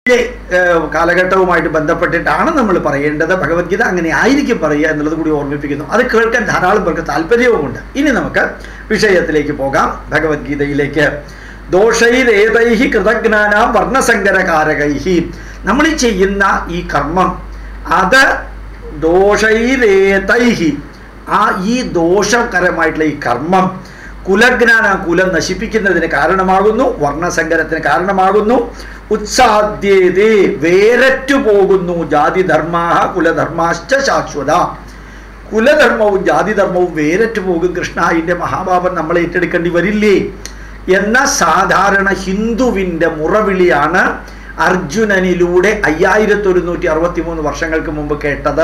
ഏഹ്, കാലഘട്ടവുമായിട്ട് ബന്ധപ്പെട്ടിട്ടാണ് നമ്മൾ പറയേണ്ടത് ഭഗവത്ഗീത അങ്ങനെ ആയിരിക്കും പറയുക എന്നുള്ളത് കൂടി ഓർമ്മിപ്പിക്കുന്നു അത് കേൾക്കാൻ ധാരാളം പേർക്ക് താല്പര്യവുമുണ്ട് ഇനി നമുക്ക് വിഷയത്തിലേക്ക് പോകാം ഭഗവത്ഗീതയിലേക്ക് ദോഷൈരേതൈഹി കൃതജ്ഞാനാം വർണ്ണസങ്കരകാരകൈഹി നമ്മൾ ഈ ചെയ്യുന്ന ഈ കർമ്മം അത് ദോഷൈരേതൈഹി ആ ഈ ദോഷകരമായിട്ടുള്ള ഈ കർമ്മം കുലജ്ഞാന കുലം നശിപ്പിക്കുന്നതിന് കാരണമാകുന്നു വർണ്ണസങ്കരത്തിന് കാരണമാകുന്നു ഉത്സാദ്യേതേ വേരറ്റു പോകുന്നു ജാതിധർമാഹ കുലധർമാശ്ച ശാശ്വത കുലധർമ്മവും ജാതിധർമ്മവും വേരറ്റു പോകും കൃഷ്ണ ഇതിൻ്റെ മഹാഭാവം നമ്മൾ ഏറ്റെടുക്കേണ്ടി വരില്ലേ എന്ന സാധാരണ ഹിന്ദുവിൻ്റെ മുറവിളിയാണ് അർജുനനിലൂടെ അയ്യായിരത്തി ഒരുന്നൂറ്റി അറുപത്തി മൂന്ന് വർഷങ്ങൾക്ക് മുമ്പ് കേട്ടത്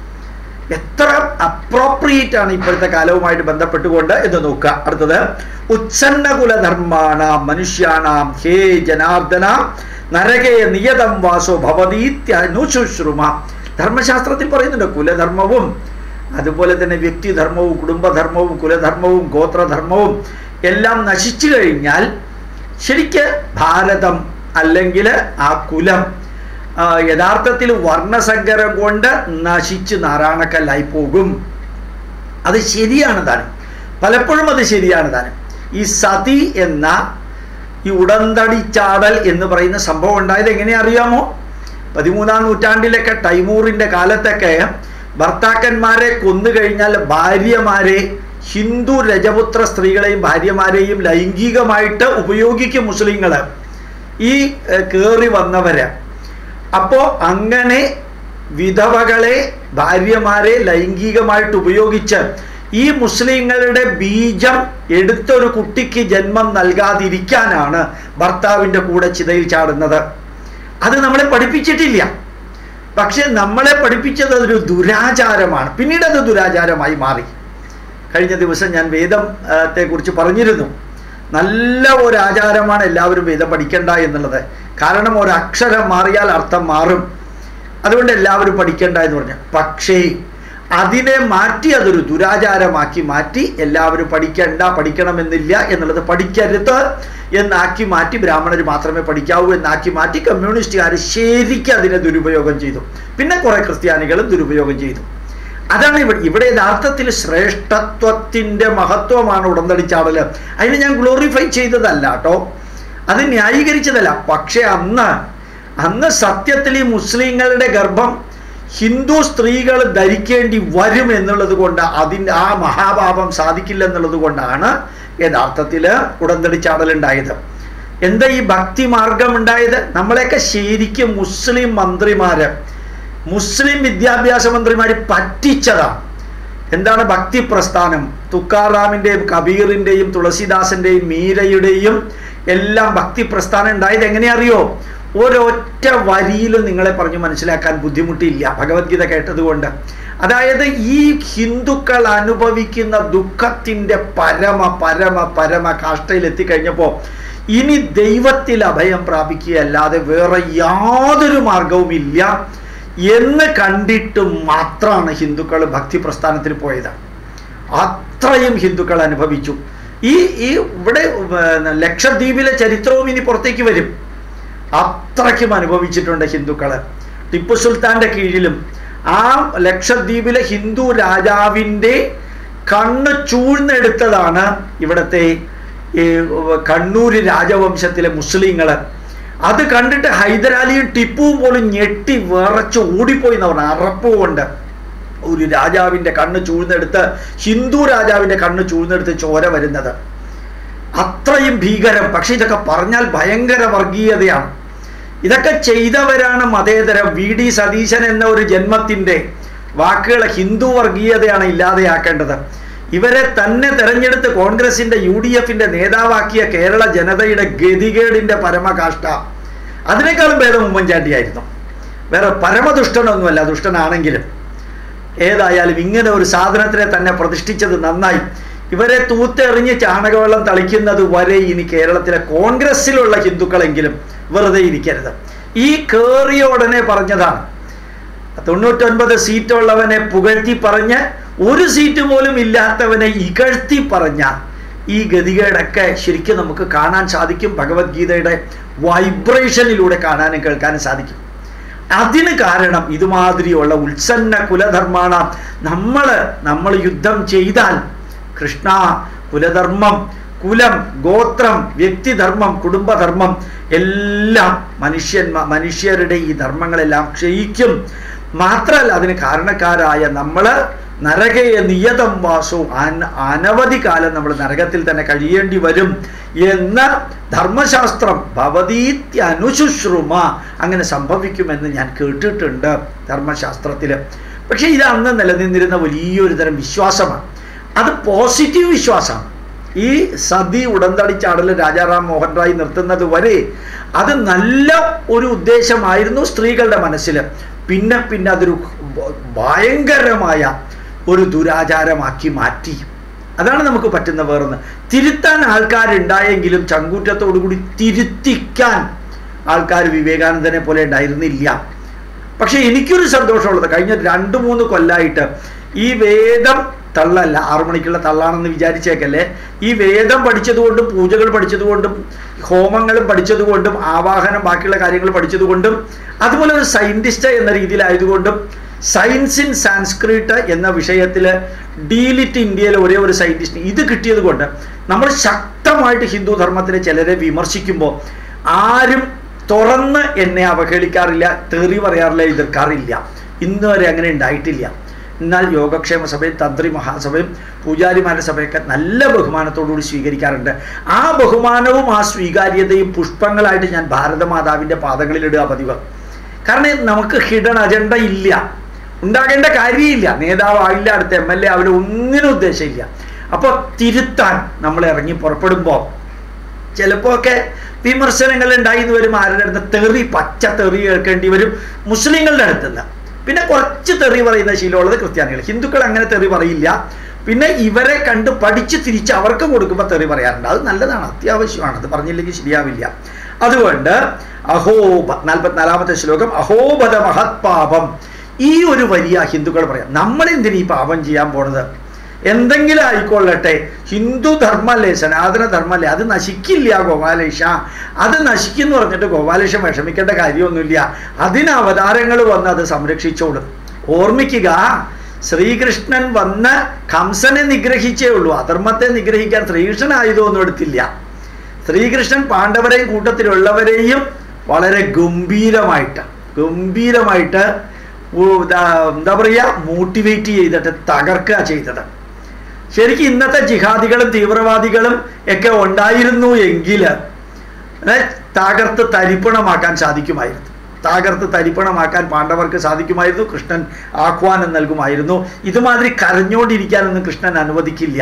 എത്ര അപ്രോപ്രിയേറ്റ് ആണ് ഇപ്പോഴത്തെ കാലവുമായിട്ട് ബന്ധപ്പെട്ടുകൊണ്ട് എന്ന് നോക്കുക അടുത്തത് ഉത്സന്ന കുലധർമാണാം മനുഷ്യാണാം ഹേ ജനാർദ്ദന നരകേ നിയതം വാസോ ഭവതീത്യനുശുശ്രുമ ധർമ്മശാസ്ത്രത്തിൽ പറയുന്നുണ്ട് കുലധർമ്മവും അതുപോലെ തന്നെ വ്യക്തിധർമ്മവും കുടുംബധർമ്മവും കുലധർമ്മവും ഗോത്രധർമ്മവും എല്ലാം നശിച്ചു കഴിഞ്ഞാൽ ശരിക്ക് ഭാരതം അല്ലെങ്കിൽ ആ കുലം ആ, യഥാർത്ഥത്തിൽ വർണ്ണസങ്കരം കൊണ്ട് നശിച്ച് നാരായണക്കല്ലായി പോകും അത് ശരിയാണ് താനും പലപ്പോഴും അത് ശരിയാണ് താനും ഈ സതി എന്ന ഈ ഉടന്തടി ചാടൽ എന്ന് പറയുന്ന സംഭവം ഉണ്ടായത് എങ്ങനെ അറിയാമോ പതിമൂന്നാം നൂറ്റാണ്ടിലൊക്കെ ടൈമൂറിൻ്റെ കാലത്തൊക്കെ ഭർത്താക്കന്മാരെ കൊന്നു കഴിഞ്ഞാൽ ഭാര്യമാരെ ഹിന്ദു രജപുത്ര സ്ത്രീകളെയും ഭാര്യമാരെയും ലൈംഗികമായിട്ട് ഉപയോഗിക്കും മുസ്ലിങ്ങൾ ഈ ഏർ, കേറി വന്നവര് അപ്പോൾ അങ്ങനെ വിധവകളെ ഭാര്യമാരെ ലൈംഗികമായിട്ട് ഉപയോഗിച്ച് ഈ മുസ്ലിങ്ങളുടെ ബീജം എടുത്തൊരു കുട്ടിക്ക് ജന്മം നൽകാതിരിക്കാനാണ് ഭർത്താവിൻ്റെ കൂടെ ചിതയിൽ ചാടുന്നത് അത് നമ്മളെ പഠിപ്പിച്ചിട്ടില്ല പക്ഷെ നമ്മളെ പഠിപ്പിച്ചത് അതൊരു ദുരാചാരമാണ് പിന്നീട് അത് ദുരാചാരമായി മാറി കഴിഞ്ഞ ദിവസം ഞാൻ വേദത്തെ കുറിച്ച് പറഞ്ഞിരുന്നു നല്ല ഒരു ആചാരമാണ് എല്ലാവരും വേദം പഠിക്കണ്ട എന്നുള്ളത് കാരണം ഒരു അക്ഷരം മാറിയാൽ അർത്ഥം മാറും അതുകൊണ്ട് എല്ലാവരും പഠിക്കണ്ട എന്ന് പറഞ്ഞു പക്ഷേ അതിനെ മാറ്റി അതൊരു ദുരാചാരമാക്കി മാറ്റി എല്ലാവരും പഠിക്കണ്ട പഠിക്കണമെന്നില്ല എന്നുള്ളത് പഠിക്കരുത് എന്നാക്കി മാറ്റി ബ്രാഹ്മണർ മാത്രമേ പഠിക്കാവൂ എന്നാക്കി മാറ്റി കമ്മ്യൂണിസ്റ്റുകാർ ശരിക്കും അതിനെ ദുരുപയോഗം ചെയ്തു പിന്നെ കുറെ ക്രിസ്ത്യാനികളും ദുരുപയോഗം ചെയ്തു അതാണ് ഇവിടെ ഇവിടെ യഥാർത്ഥത്തിൽ ശ്രേഷ്ഠത്വത്തിൻ്റെ മഹത്വമാണ് ഉടന്തടിച്ചാടല് അതിന് ഞാൻ ഗ്ലോറിഫൈ ചെയ്തതല്ല കേട്ടോ അത് ന്യായീകരിച്ചതല്ല പക്ഷെ അന്ന് അന്ന് സത്യത്തിൽ ഈ മുസ്ലിങ്ങളുടെ ഗർഭം ഹിന്ദു സ്ത്രീകൾ ധരിക്കേണ്ടി വരും എന്നുള്ളത് കൊണ്ട് അതിൻ്റെ ആ മഹാപാപം സാധിക്കില്ല എന്നുള്ളത് കൊണ്ടാണ് യഥാർത്ഥത്തിൽ ഉടന്തടിച്ചാടലുണ്ടായത് എന്താ ഈ ഭക്തി മാർഗം ഉണ്ടായത് നമ്മളെയൊക്കെ ശരിക്കും മുസ്ലിം മന്ത്രിമാര് മുസ്ലിം വിദ്യാഭ്യാസ മന്ത്രിമാർ പറ്റിച്ചതാണ് എന്താണ് ഭക്തി പ്രസ്ഥാനം തുക്കാറാമിൻ്റെയും കബീറിൻ്റെയും തുളസിദാസൻ്റെയും മീരയുടെയും എല്ലാം ഭക്തി പ്രസ്ഥാനം ഉണ്ടായത് എങ്ങനെ അറിയോ ഒരൊറ്റ വരിയിലും നിങ്ങളെ പറഞ്ഞു മനസ്സിലാക്കാൻ ബുദ്ധിമുട്ടില്ല ഭഗവത്ഗീത കേട്ടതുകൊണ്ട് അതായത് ഈ ഹിന്ദുക്കൾ അനുഭവിക്കുന്ന ദുഃഖത്തിൻ്റെ പരമ പരമ പരമ കാഷ്ടയിൽ എത്തിക്കഴിഞ്ഞപ്പോൾ ഇനി ദൈവത്തിൽ അഭയം പ്രാപിക്കുകയല്ലാതെ വേറെ യാതൊരു മാർഗവും ഇല്ല എന്ന് കണ്ടിട്ട് മാത്രമാണ് ഹിന്ദുക്കൾ ഭക്തി പ്രസ്ഥാനത്തിൽ പോയത് അത്രയും ഹിന്ദുക്കൾ അനുഭവിച്ചു ഈ ഈ ഇവിടെ ഏർ, ലക്ഷദ്വീപിലെ ചരിത്രവും ഇനി പുറത്തേക്ക് വരും അത്രയ്ക്കും അനുഭവിച്ചിട്ടുണ്ട് ഹിന്ദുക്കൾ ടിപ്പു സുൽത്താൻ്റെ കീഴിലും ആ ലക്ഷദ്വീപിലെ ഹിന്ദു രാജാവിൻ്റെ കണ്ണ് ചൂഴ്ന്നെടുത്തതാണ് ഇവിടുത്തെ ഈ കണ്ണൂര് രാജവംശത്തിലെ മുസ്ലിങ്ങൾ അത് കണ്ടിട്ട് ഹൈദരാലിയും ടിപ്പുവും പോലും ഞെട്ടി വിറച്ച് ഓടിപ്പോയി എന്ന് പറഞ്ഞു അറപ്പ് കൊണ്ട് ഒരു രാജാവിൻ്റെ കണ്ണ് ചൂഴ്ന്നെടുത്ത് ഹിന്ദു രാജാവിൻ്റെ കണ്ണ് ചൂഴ്ന്നെടുത്ത് ചോര വരുന്നത് അത്രയും ഭീകരം പക്ഷെ ഇതൊക്കെ പറഞ്ഞാൽ ഭയങ്കര വർഗീയതയാണ് ഇതൊക്കെ ചെയ്തവരാണ് മതേതരം വി ഡി സതീശൻ എന്ന ഒരു ജന്മത്തിൻ്റെ വാക്കുകൾ ഹിന്ദു വർഗീയതയാണ് ഇല്ലാതെയാക്കേണ്ടത് ഇവരെ തന്നെ തെരഞ്ഞെടുത്ത് കോൺഗ്രസിന്റെ യു ഡി എഫിന്റെ നേതാവാക്കിയ കേരള ജനതയുടെ ഗതികേടിന്റെ പരമകാഷ്ട അതിനേക്കാളും ഭേദം ഉമ്മൻചാണ്ടിയായിരുന്നു വേറെ പരമദുഷ്ടനൊന്നുമല്ല ദുഷ്ടനാണെങ്കിലും ഏതായാലും ഇങ്ങനെ ഒരു സാധനത്തിനെ തന്നെ പ്രതിഷ്ഠിച്ചത് നന്നായി ഇവരെ തൂത്തെറിഞ്ഞ് ചാണകവെള്ളം തളിക്കുന്നത് വരെ ഇനി കേരളത്തിലെ കോൺഗ്രസ്സിലുള്ള ഹിന്ദുക്കളെങ്കിലും വെറുതെ ഇരിക്കരുത് ഈ കേറിയ ഉടനെ പറഞ്ഞതാണ് തൊണ്ണൂറ്റൊൻപത് സീറ്റുള്ളവനെ പുകഴ്ത്തി പറഞ്ഞ് ഒരു സീറ്റ് പോലും ഇല്ലാത്തവനെ ഇകഴ്ത്തി പറഞ്ഞ ഈ ഗതികേടൊക്കെ ശരിക്കും നമുക്ക് കാണാൻ സാധിക്കും ഭഗവത്ഗീതയുടെ വൈബ്രേഷനിലൂടെ കാണാനും കേൾക്കാനും സാധിക്കും അതിന് കാരണം ഇതുമാതിരിയുള്ള ഉത്സന്ന കുലധർമ്മാണ് നമ്മൾ നമ്മൾ യുദ്ധം ചെയ്താൽ കൃഷ്ണ കുലധർമ്മം കുലം ഗോത്രം വ്യക്തിധർമ്മം കുടുംബധർമ്മം എല്ലാം മനുഷ്യന്മാ മനുഷ്യരുടെ ഈ ധർമ്മങ്ങളെല്ലാം ക്ഷയിക്കും മാത്രമല്ല അതിന് കാരണക്കാരായ നമ്മൾ നരകയെ നിയതം വാസവും അന- അനവധി കാലം നമ്മൾ നരകത്തിൽ തന്നെ കഴിയേണ്ടി വരും എന്ന് ധർമ്മശാസ്ത്രം ഭവതീത്യനുശുശ്രുമ അങ്ങനെ സംഭവിക്കുമെന്ന് ഞാൻ കേട്ടിട്ടുണ്ട് ധർമ്മശാസ്ത്രത്തിൽ പക്ഷേ ഇത് അന്ന് നിലനിന്നിരുന്ന വലിയൊരു തരം വിശ്വാസമാണ് അത് പോസിറ്റീവ് വിശ്വാസമാണ് ഈ സതി ഉടന്തടി ചാടൽ രാജാറാം മോഹൻ റായ് നിർത്തുന്നത് വരെ അത് നല്ല ഒരു ഉദ്ദേശമായിരുന്നു സ്ത്രീകളുടെ മനസ്സിൽ പിന്നെ പിന്നെ അതൊരു ഭയങ്കരമായ ഒരു ദുരാചാരമാക്കി മാറ്റി അതാണ് നമുക്ക് പറ്റുന്ന വേറൊന്ന് തിരുത്താൻ ആൾക്കാരുണ്ടായെങ്കിലും ചങ്കൂറ്റത്തോടു കൂടി തിരുത്തിക്കാൻ ആൾക്കാർ വിവേകാനന്ദനെ പോലെ ഉണ്ടായിരുന്നില്ല പക്ഷെ എനിക്കൊരു സന്തോഷമുള്ളത് കഴിഞ്ഞ രണ്ട് മൂന്ന് കൊല്ലായിട്ട് ഈ വേദം തള്ളല്ല ആറു മണിക്കുള്ള തള്ളാണെന്ന് വിചാരിച്ചേക്കല്ലേ ഈ വേദം പഠിച്ചതുകൊണ്ടും പൂജകൾ പഠിച്ചതുകൊണ്ടും ഹോമങ്ങളും പഠിച്ചതുകൊണ്ടും ആവാഹനം ബാക്കിയുള്ള കാര്യങ്ങൾ പഠിച്ചതുകൊണ്ടും അതുപോലെ ഒരു സയന്റിസ്റ്റ് എന്ന രീതിയിലായതുകൊണ്ടും സയൻസ് ഇൻ സാൻസ്ക്രിറ്റ് എന്ന വിഷയത്തിൽ ഡീലിറ്റ് ഇന്ത്യയിലെ ഒരേ ഒരു സയന്റിസ്റ്റ് ഇത് കിട്ടിയത് കൊണ്ട് നമ്മൾ ശക്തമായിട്ട് ഹിന്ദു ധർമ്മത്തിലെ ചിലരെ വിമർശിക്കുമ്പോൾ ആരും തുറന്ന് എന്നെ അവഹേളിക്കാറില്ല തെറി പറയാറില്ല എതിർക്കാറില്ല ഇന്ന് വരെ അങ്ങനെ ഉണ്ടായിട്ടില്ല എന്നാൽ യോഗക്ഷേമ സഭയും തന്ത്രി മഹാസഭയും പൂജാരിമാരുടെ സഭയൊക്കെ നല്ല ബഹുമാനത്തോടുകൂടി സ്വീകരിക്കാറുണ്ട് ആ ബഹുമാനവും ആ സ്വീകാര്യതയും പുഷ്പങ്ങളായിട്ട് ഞാൻ ഭാരതമാതാവിൻ്റെ പാദങ്ങളിലിടുക പതിവ് കാരണം നമുക്ക് ഹിഡൻ അജണ്ട ഇല്ല ഉണ്ടാകേണ്ട കാര്യമില്ല നേതാവായില്ല അടുത്ത എം എൽ എ അവിടെ ഒന്നിനും ഉദ്ദേശമില്ല അപ്പോൾ തിരുത്താൻ നമ്മൾ ഇറങ്ങി പുറപ്പെടുമ്പോൾ ചിലപ്പോൾ ഒക്കെ വിമർശനങ്ങൾ ഉണ്ടായി എന്ന് വരും ആരുടെ അടുത്ത് തെറി പച്ച തെറി കേൾക്കേണ്ടി വരും മുസ്ലിങ്ങളുടെ അടുത്തുനിന്ന് പിന്നെ കുറച്ച് തെറി പറയുന്ന ശീലമുള്ളത് ക്രിസ്ത്യാനികൾ ഹിന്ദുക്കൾ അങ്ങനെ തെറി പറയില്ല പിന്നെ ഇവരെ കണ്ട് പഠിച്ച് തിരിച്ച് അവർക്ക് കൊടുക്കുമ്പോൾ തെറി പറയാറുണ്ട് അത് നല്ലതാണ് അത്യാവശ്യമാണ് അത് പറഞ്ഞില്ലെങ്കിൽ ശരിയാവില്ല അതുകൊണ്ട് അഹോബ നാൽപ്പത്തിനാലാമത്തെ ശ്ലോകം അഹോബത മഹത്പാപം ഈ ഒരു വരിയ ഹിന്ദുക്കൾ പറയാം നമ്മൾ എന്തിനു ഈ പാപം ചെയ്യാൻ പോണത് എന്തെങ്കിലും ആയിക്കൊള്ളട്ടെ ഹിന്ദു ധർമ്മല്ലേ സനാതന ധർമ്മല്ലേ അത് നശിക്കില്ല ഗോപാലേഷ അത് നശിക്കുന്നു പറഞ്ഞിട്ട് ഗോപാലേഷൻ വിഷമിക്കേണ്ട കാര്യമൊന്നുമില്ല അതിന് അവതാരങ്ങൾ വന്ന് അത് സംരക്ഷിച്ചോളും ഓർമ്മിക്കുക ശ്രീകൃഷ്ണൻ വന്ന് കംസനെ നിഗ്രഹിച്ചേ ഉള്ളൂ അധർമ്മത്തെ നിഗ്രഹിക്കാൻ ശ്രീകൃഷ്ണൻ ആയുധമൊന്നും എടുത്തില്ല ശ്രീകൃഷ്ണൻ പാണ്ഡവരെയും കൂട്ടത്തിലുള്ളവരെയും വളരെ ഗംഭീരമായിട്ട് ഗംഭീരമായിട്ട് ഉ- ദാ- എന്താ പറയുക മോട്ടിവേറ്റ് ചെയ്തിട്ട് തകർക്കുക ചെയ്തത് ശരിക്കും ഇന്നത്തെ ജിഹാദികളും തീവ്രവാദികളും ഒക്കെ ഉണ്ടായിരുന്നു എങ്കിൽ ഏ, തകർത്ത് തരിപ്പണമാക്കാൻ സാധിക്കുമായിരുന്നു തകർത്ത് തരിപ്പണമാക്കാൻ പാണ്ഡവർക്ക് സാധിക്കുമായിരുന്നു കൃഷ്ണൻ ആഹ്വാനം നൽകുമായിരുന്നു ഇതുമാതിരി കരഞ്ഞോണ്ടിരിക്കാനൊന്നും കൃഷ്ണൻ അനുവദിക്കില്ല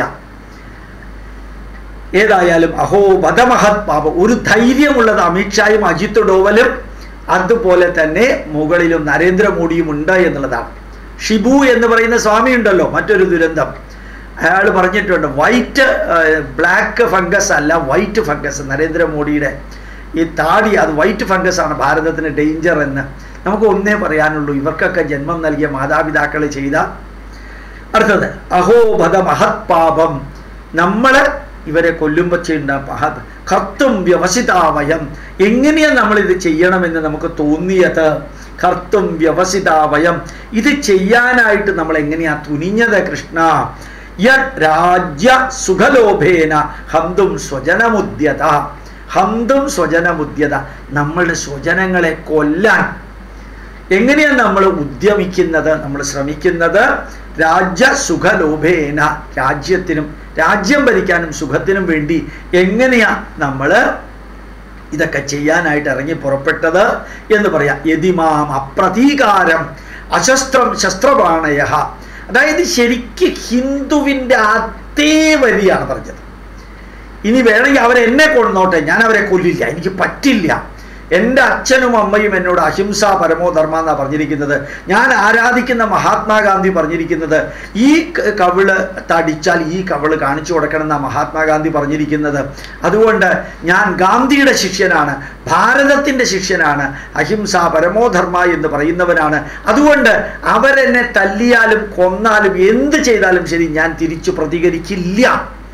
ഏതായാലും അഹോ ബദമഹത് പാപം ഒരു ധൈര്യമുള്ളത് അമിത്ഷായും അജിത് ഡോവലും അതുപോലെ തന്നെ മുകളിലും നരേന്ദ്രമോദിയും ഉണ്ട് എന്നുള്ളതാണ് ഷിബു എന്ന് പറയുന്ന സ്വാമി ഉണ്ടല്ലോ മറ്റൊരു ദുരന്തം അയാൾ പറഞ്ഞിട്ടുണ്ട് വൈറ്റ് ബ്ലാക്ക് ഫംഗസ് അല്ല വൈറ്റ് ഫംഗസ് നരേന്ദ്രമോദിയുടെ ഈ താടി അത് വൈറ്റ് ഫംഗസ് ആണ് ഭാരതത്തിന് ഡേഞ്ചർ എന്ന് നമുക്ക് ഒന്നേ പറയാനുള്ളൂ ഇവർക്കൊക്കെ ജന്മം നൽകിയ മാതാപിതാക്കൾ ചെയ്ത അടുത്തത് അഹോബധ മഹത് പാപം നമ്മൾ ഇവരെ കൊല്ലുമ്പോൾ ചെയ്യേണ്ട മഹത് കർത്തും വ്യവസിതാവയം എങ്ങനെയാണ് നമ്മൾ ഇത് ചെയ്യണമെന്ന് നമുക്ക് തോന്നിയത് കർത്തും വ്യവസിതാവയം ഇത് ചെയ്യാനായിട്ട് നമ്മൾ എങ്ങനെയാ തുനിഞ്ഞത് കൃഷ്ണ യത് രാജ്യ സുഖലോഭേന ഹന്തും സ്വജനമുദ്യത ഹന്തും സ്വജനമുദ്യത നമ്മളുടെ സ്വജനങ്ങളെ കൊല്ലാൻ എങ്ങനെയാണ് നമ്മൾ ഉദ്യമിക്കുന്നത് നമ്മൾ ശ്രമിക്കുന്നത് രാജ്യ സുഖലോഭേന രാജ്യത്തിനും രാജ്യം ഭരിക്കാനും സുഖത്തിനും വേണ്ടി എങ്ങനെയാ നമ്മൾ ഇതൊക്കെ ചെയ്യാനായിട്ട് ഇറങ്ങി പുറപ്പെട്ടത് എന്ന് പറയാം യതിമാം അപ്രതീകാരം അശസ്ത്രം ശസ്ത്രപാണയ അതായത് ശരിക്ക് ഹിന്ദുവിൻ്റെ അതേ വരിയാണ് പറഞ്ഞത് ഇനി വേണമെങ്കിൽ അവരെന്നെ കൊന്നോട്ടെ ഞാൻ അവരെ കൊല്ലില്ല എനിക്ക് പറ്റില്ല എൻ്റെ അച്ഛനും അമ്മയും എന്നോട് അഹിംസ പരമോ ധർമ്മ എന്നാണ് പറഞ്ഞിരിക്കുന്നത് ഞാൻ ആരാധിക്കുന്ന മഹാത്മാഗാന്ധി പറഞ്ഞിരിക്കുന്നത് ഈ ക- കവിള് തടിച്ചാൽ ഈ കവിള് കാണിച്ചു കൊടുക്കണം എന്നാണ് മഹാത്മാഗാന്ധി പറഞ്ഞിരിക്കുന്നത് അതുകൊണ്ട് ഞാൻ ഗാന്ധിയുടെ ശിഷ്യനാണ് ഭാരതത്തിൻ്റെ ശിഷ്യനാണ് അഹിംസ പരമോ ധർമ്മ എന്ന് പറയുന്നവനാണ് അതുകൊണ്ട് അവരെന്നെ തല്ലിയാലും കൊന്നാലും എന്ത് ചെയ്താലും ശരി ഞാൻ തിരിച്ചു പ്രതികരിക്കില്ല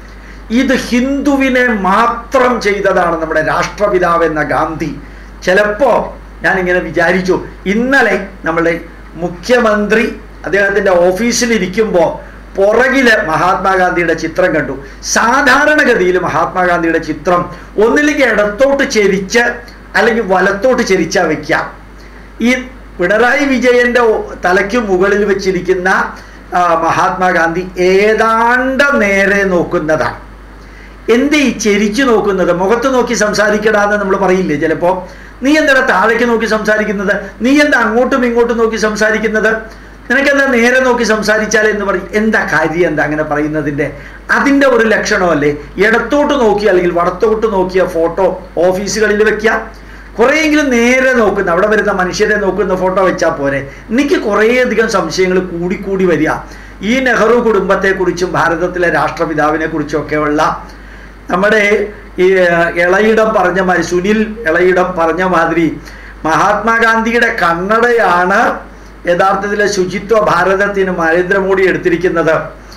ഇത് ഹിന്ദുവിനെ മാത്രം ചെയ്തതാണ് നമ്മുടെ രാഷ്ട്രപിതാവ് എന്ന ഗാന്ധി ചിലപ്പോ ഞാൻ ഇങ്ങനെ വിചാരിച്ചു ഇന്നലെ നമ്മളുടെ മുഖ്യമന്ത്രി അദ്ദേഹത്തിന്റെ ഓഫീസിലിരിക്കുമ്പോൾ പുറകില് മഹാത്മാഗാന്ധിയുടെ ചിത്രം കണ്ടു സാധാരണഗതിയിൽ മഹാത്മാഗാന്ധിയുടെ ചിത്രം ഒന്നില്ലെങ്കിൽ ഇടത്തോട്ട് ചെരിച്ച് അല്ലെങ്കിൽ വലത്തോട്ട് ചെരിച്ചാ വെക്കാം ഈ പിണറായി വിജയന്റെ ഒ- തലയ്ക്ക് മുകളിൽ വെച്ചിരിക്കുന്ന ആ, മഹാത്മാഗാന്ധി ഏതാണ്ട് നേരെ നോക്കുന്നതാണ് എന്ത് ഈ ചെരിച്ചു നോക്കുന്നത് മുഖത്ത് നോക്കി സംസാരിക്കടാന്ന് നമ്മൾ പറയില്ലേ ചിലപ്പോ നീ എന്താണ് താഴേക്ക് നോക്കി സംസാരിക്കുന്നത് നീ എന്താ അങ്ങോട്ടും ഇങ്ങോട്ടും നോക്കി സംസാരിക്കുന്നത് നിനക്കെന്താ നേരെ നോക്കി സംസാരിച്ചാൽ എന്ന് പറയും എന്താ കാര്യം എന്താ അങ്ങനെ പറയുന്നതിന്റെ അതിന്റെ ഒരു ലക്ഷണമല്ലേ ഇടത്തോട്ട് നോക്കി അല്ലെങ്കിൽ വടത്തോട്ട് നോക്കിയ ഫോട്ടോ ഓഫീസുകളിൽ വെക്കുക കുറേയെങ്കിലും നേരെ നോക്കുന്ന അവിടെ വരുന്ന മനുഷ്യരെ നോക്കുന്ന ഫോട്ടോ വെച്ചാൽ പോരെ എനിക്ക് കുറേയധികം സംശയങ്ങൾ കൂടിക്കൂടി വരിക ഈ നെഹ്റു കുടുംബത്തെക്കുറിച്ചും ഭാരതത്തിലെ രാഷ്ട്രപിതാവിനെ കുറിച്ചൊക്കെയുള്ള നമ്മുടെ ഈ ഇളയിടം പറഞ്ഞ മാതിരി സുനിൽ ഇളയിടം പറഞ്ഞ മാതിരി മഹാത്മാഗാന്ധിയുടെ കണ്ണടയാണ് യഥാർത്ഥത്തിലെ ശുചിത്വ ഭാരതത്തിന് നരേന്ദ്രമോദി എടുത്തിരിക്കുന്നത്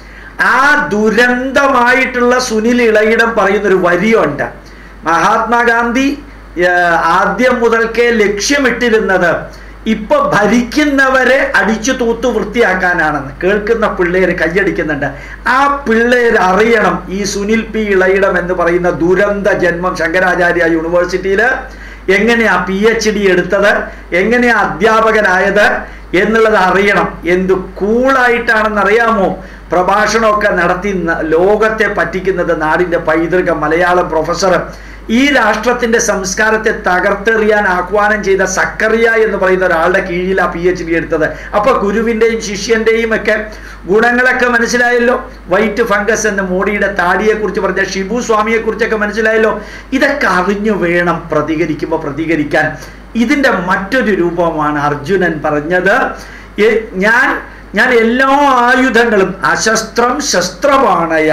ആ ദുരന്തമായിട്ടുള്ള സുനിൽ ഇളയിടം പറയുന്നൊരു വരിയുണ്ട് മഹാത്മാഗാന്ധി ഏർ, ആദ്യം മുതൽക്കേ ലക്ഷ്യമിട്ടിരുന്നത് ഇപ്പൊ ഭരിക്കുന്നവരെ അടിച്ചു തൂത്തു വൃത്തിയാക്കാനാണെന്ന് കേൾക്കുന്ന പിള്ളേര് കയ്യടിക്കുന്നുണ്ട് ആ പിള്ളേർ അറിയണം ഈ സുനിൽ പി ഇളയിടം എന്ന് പറയുന്ന ദുരന്ത ജന്മം ശങ്കരാചാര്യ യൂണിവേഴ്സിറ്റിയില് എങ്ങനെയാ പി എച്ച് ഡി എടുത്തത് എങ്ങനെയാ അധ്യാപകനായത് എന്നുള്ളത് അറിയണം എന്ത് കൂളായിട്ടാണെന്ന് അറിയാമോ പ്രഭാഷണമൊക്കെ നടത്തി ന- ലോകത്തെ പറ്റിക്കുന്നത് നാടിന്റെ പൈതൃക മലയാളം പ്രൊഫസർ ഈ രാഷ്ട്രത്തിന്റെ സംസ്കാരത്തെ തകർത്തെറിയാൻ ആഹ്വാനം ചെയ്ത സക്കറിയ എന്ന് പറയുന്ന ഒരാളുടെ കീഴിലാണ് പി എച്ച് ഡി എടുത്തത് അപ്പൊ ഗുരുവിന്റെയും ശിഷ്യന്റെയും ഒക്കെ ഗുണങ്ങളൊക്കെ മനസ്സിലായല്ലോ വൈറ്റ് ഫംഗസ് എന്ന് മോഡിയുടെ താടിയെ കുറിച്ച് പറഞ്ഞ ഷിബു സ്വാമിയെ കുറിച്ചൊക്കെ മനസ്സിലായല്ലോ ഇതൊക്കെ അറിഞ്ഞു വേണം പ്രതികരിക്കുമ്പോൾ പ്രതികരിക്കാൻ ഇതിന്റെ മറ്റൊരു രൂപമാണ് അർജുനൻ പറഞ്ഞത് എ- ഞാൻ ഞാൻ എല്ലാ ആയുധങ്ങളും അശസ്ത്രം ശസ്ത്രപാണയ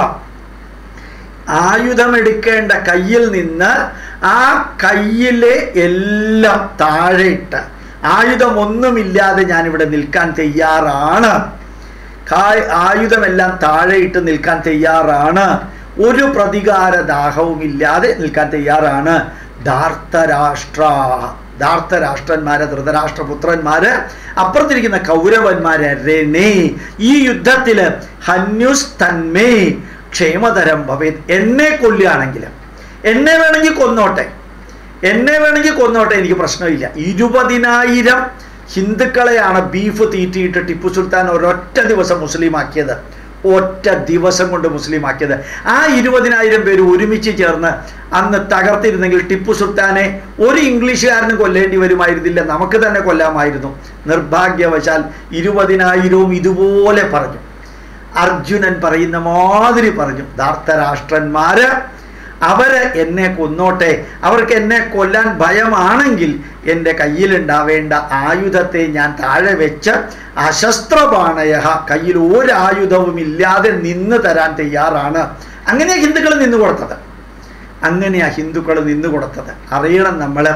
ആയുധമെടുക്കേണ്ട കയ്യിൽ നിന്ന് ആ കയ്യിലെ എല്ലാം താഴെയിട്ട് ആയുധമൊന്നുമില്ലാതെ ഞാനിവിടെ നിൽക്കാൻ തയ്യാറാണ് കാ- ആയുധമെല്ലാം താഴെയിട്ട് നിൽക്കാൻ തയ്യാറാണ് ഒരു പ്രതികാര ദാഹവും ഇല്ലാതെ നിൽക്കാൻ തയ്യാറാണ് ധാർത്തരാഷ്ട്ര ധാർത്തരാഷ്ട്രന്മാര് ധൃതരാഷ്ട്രപുത്രന്മാര് അപ്പുറത്തിരിക്കുന്ന കൗരവന്മാര് രണേ ഈ യുദ്ധത്തില് ഹന്യുസ് തന്മേ ക്ഷേമതരം ഭവേത് എന്നെ കൊല്ലുകയാണെങ്കിൽ എന്നെ വേണമെങ്കിൽ കൊന്നോട്ടെ എന്നെ വേണമെങ്കിൽ കൊന്നോട്ടെ എനിക്ക് പ്രശ്നമില്ല ഇരുപതിനായിരം ഹിന്ദുക്കളെയാണ് ബീഫ് തീറ്റിയിട്ട് ടിപ്പു സുൽത്താൻ ഒരൊറ്റ ദിവസം മുസ്ലിം ആക്കിയത് ഒറ്റ ദിവസം കൊണ്ട് മുസ്ലിം ആക്കിയത് ആ ഇരുപതിനായിരം പേര് ഒരുമിച്ച് ചേർന്ന് അന്ന് തകർത്തിരുന്നെങ്കിൽ ടിപ്പു സുൽത്താനെ ഒരു ഇംഗ്ലീഷുകാരനും കൊല്ലേണ്ടി വരുമായിരുന്നില്ല നമുക്ക് തന്നെ കൊല്ലാമായിരുന്നു നിർഭാഗ്യവശാൽ ഇരുപതിനായിരവും ഇതുപോലെ പറഞ്ഞു അർജുനൻ പറയുന്ന മാതിരി പറഞ്ഞു ധാർത്തരാഷ്ട്രന്മാര് അവര് എന്നെ കൊന്നോട്ടെ അവർക്ക് എന്നെ കൊല്ലാൻ ഭയമാണെങ്കിൽ എൻ്റെ കയ്യിലുണ്ടാവേണ്ട ആയുധത്തെ ഞാൻ താഴെ വെച്ച് അശസ്ത്രപാണയ കയ്യിൽ ഒരു ആയുധവും ഇല്ലാതെ നിന്ന് തരാൻ തയ്യാറാണ് അങ്ങനെയാ ഹിന്ദുക്കൾ നിന്ന് കൊടുത്തത് അങ്ങനെയാ ഹിന്ദുക്കൾ നിന്ന് കൊടുത്തത് അറിയണം നമ്മൾ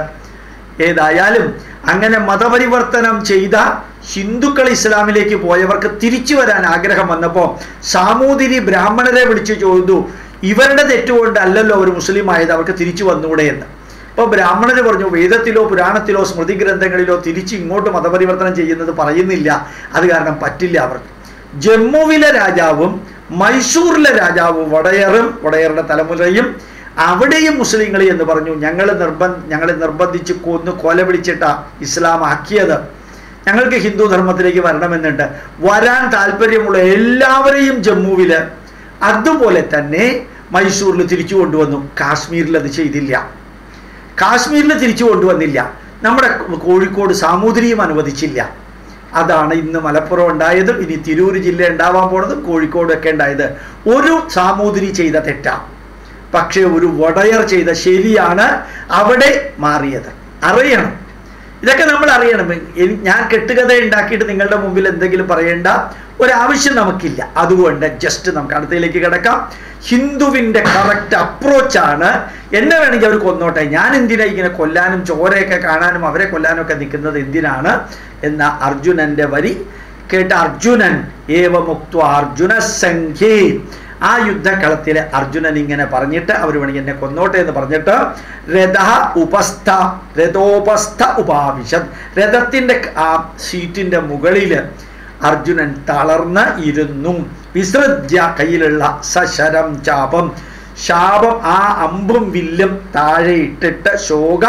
ഏതായാലും അങ്ങനെ മതപരിവർത്തനം ചെയ്ത ഹിന്ദുക്കൾ ഇസ്ലാമിലേക്ക് പോയവർക്ക് തിരിച്ചു വരാൻ ആഗ്രഹം വന്നപ്പോൾ സാമൂതിരി ബ്രാഹ്മണരെ വിളിച്ചു ചോദിച്ചു ഇവരുടെ തെറ്റുകൊണ്ടല്ലല്ലോ അവർ മുസ്ലിം ആയത് അവർക്ക് തിരിച്ചു വന്നുകൂടെ എന്ന് അപ്പോൾ ബ്രാഹ്മണർ പറഞ്ഞു വേദത്തിലോ പുരാണത്തിലോ സ്മൃതി ഗ്രന്ഥങ്ങളിലോ തിരിച്ച് ഇങ്ങോട്ട് മതപരിവർത്തനം ചെയ്യുന്നത് പറയുന്നില്ല അത് കാരണം പറ്റില്ല അവർക്ക് ജമ്മുവിലെ രാജാവും മൈസൂറിലെ രാജാവും വടയറും വടയറുടെ തലമുറയും അവിടെയും മുസ്ലിങ്ങൾ എന്ന് പറഞ്ഞു ഞങ്ങൾ നിർബന്ധ ഞങ്ങളെ നിർബന്ധിച്ച് കൊന്ന് കൊല പിടിച്ചിട്ടാ ഇസ്ലാം ആക്കിയത് ഞങ്ങൾക്ക് ഹിന്ദു ധർമ്മത്തിലേക്ക് വരണമെന്നുണ്ട് വരാൻ താല്പര്യമുള്ള എല്ലാവരെയും ജമ്മുവില് അതുപോലെ തന്നെ മൈസൂരിൽ തിരിച്ചു കൊണ്ടുവന്നു കാശ്മീരിൽ അത് ചെയ്തില്ല കാശ്മീരിൽ തിരിച്ചു കൊണ്ടുവന്നില്ല നമ്മുടെ കോഴിക്കോട് സാമൂതിരിയും അനുവദിച്ചില്ല അതാണ് ഇന്ന് മലപ്പുറം ഉണ്ടായതും ഇനി തിരൂർ ജില്ല ഉണ്ടാവാൻ പോണതും കോഴിക്കോട് ഒക്കെ ഉണ്ടായത് ഒരു സാമൂതിരി ചെയ്ത തെറ്റാ പക്ഷേ ഒരു വടയർ ചെയ്ത ശരിയാണ് അവിടെ മാറിയത് അറിയണം ഇതൊക്കെ നമ്മൾ അറിയണം എനി- ഞാൻ കെട്ടുകഥ ഉണ്ടാക്കിയിട്ട് നിങ്ങളുടെ മുമ്പിൽ എന്തെങ്കിലും പറയേണ്ട ഒരാവശ്യം നമുക്കില്ല അതുകൊണ്ട് ജസ്റ്റ് നമുക്ക് അടുത്തയിലേക്ക് കിടക്കാം ഹിന്ദുവിൻ്റെ കറക്റ്റ് അപ്രോച്ചാണ് എന്നെ വേണമെങ്കിൽ അവർ കൊന്നോട്ടെ ഞാൻ എന്തിനാ ഇങ്ങനെ കൊല്ലാനും ചോരയൊക്കെ കാണാനും അവരെ കൊല്ലാനും ഒക്കെ നിൽക്കുന്നത് എന്തിനാണ് എന്ന അർജുനന്റെ വരി കേട്ട അർജുനൻ ഏവമുക്ത അർജുന സംഖ്യേ ആ യുദ്ധക്കളത്തിൽ അർജുനൻ ഇങ്ങനെ പറഞ്ഞിട്ട് അവർ വേണമെങ്കിൽ എന്നെ കൊന്നോട്ടെ എന്ന് പറഞ്ഞിട്ട് രഥ ഉപസ്ഥ രഥോപസ്ഥ ഉപാവിശത് രഥത്തിൻ്റെ ആ സീറ്റിൻ്റെ മുകളിൽ അർജുനൻ തളർന്ന് ഇരുന്നു വിസൃജ്യ കയ്യിലുള്ള സശരം ചാപം ശാപം ആ അമ്പും വില്ലും താഴെ ഇട്ടിട്ട് ശോക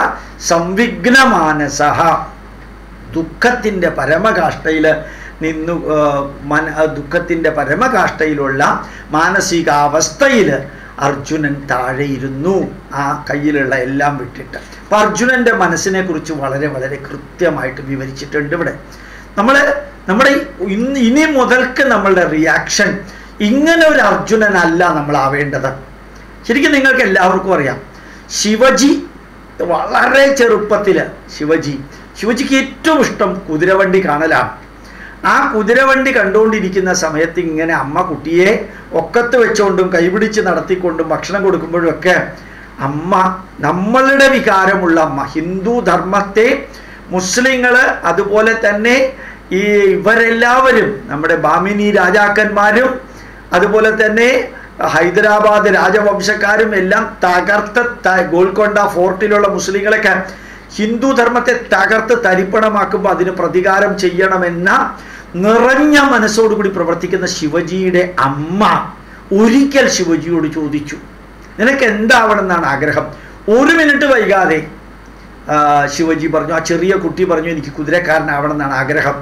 സംവിഘ്നമാനസഹ ദുഃഖത്തിൻ്റെ പരമകാഷ്ടയിൽ നിന്നു ആ, മന ആ, ദുഃഖത്തിൻ്റെ പരമകാഷ്ടയിലുള്ള മാനസികാവസ്ഥയിൽ അർജുനൻ താഴെ ഇരുന്നു ആ കയ്യിലുള്ള എല്ലാം വിട്ടിട്ട് അപ്പം അർജുനൻ്റെ മനസ്സിനെ കുറിച്ച് വളരെ വളരെ കൃത്യമായിട്ട് വിവരിച്ചിട്ടുണ്ട് ഇവിടെ നമ്മൾ നമ്മുടെ ഇന്ന് ഇനി മുതൽക്ക് നമ്മളുടെ റിയാക്ഷൻ ഇങ്ങനെ ഒരു അർജുനനല്ല നമ്മൾ ആവേണ്ടത് ശരിക്കും നിങ്ങൾക്ക് എല്ലാവർക്കും അറിയാം ശിവജി വളരെ ചെറുപ്പത്തിൽ ശിവജി ശിവജിക്ക് ഏറ്റവും ഇഷ്ടം കുതിരവണ്ടി കാണലാണ് ആ കുതിരവണ്ടി കണ്ടുകൊണ്ടിരിക്കുന്ന സമയത്ത് ഇങ്ങനെ അമ്മ കുട്ടിയെ ഒക്കത്ത് വെച്ചുകൊണ്ടും കൈപിടിച്ച് നടത്തിക്കൊണ്ടും ഭക്ഷണം കൊടുക്കുമ്പോഴും ഒക്കെ അമ്മ നമ്മളുടെ വികാരമുള്ള അമ്മ ഹിന്ദു ധർമ്മത്തെ മുസ്ലിങ്ങൾ അതുപോലെ തന്നെ ഈ ഇവരെല്ലാവരും നമ്മുടെ ബാമിനി രാജാക്കന്മാരും അതുപോലെ തന്നെ ഹൈദരാബാദ് രാജവംശക്കാരും എല്ലാം തകർത്ത് ത- ഗോൽക്കൊണ്ട ഫോർട്ടിലുള്ള മുസ്ലിങ്ങളൊക്കെ ഹിന്ദു ധർമ്മത്തെ തകർത്ത് തരിപ്പണമാക്കുമ്പോൾ അതിന് പ്രതികാരം ചെയ്യണമെന്ന നിറഞ്ഞ മനസ്സോടുകൂടി പ്രവർത്തിക്കുന്ന ശിവജിയുടെ അമ്മ ഒരിക്കൽ ശിവജിയോട് ചോദിച്ചു നിനക്ക് എന്താവണമെന്നാണ് ആഗ്രഹം ഒരു മിനിറ്റ് വൈകാതെ ആ, ശിവജി പറഞ്ഞു ആ ചെറിയ കുട്ടി പറഞ്ഞു എനിക്ക് കുതിരക്കാരനാവണമെന്നാണ് ആഗ്രഹം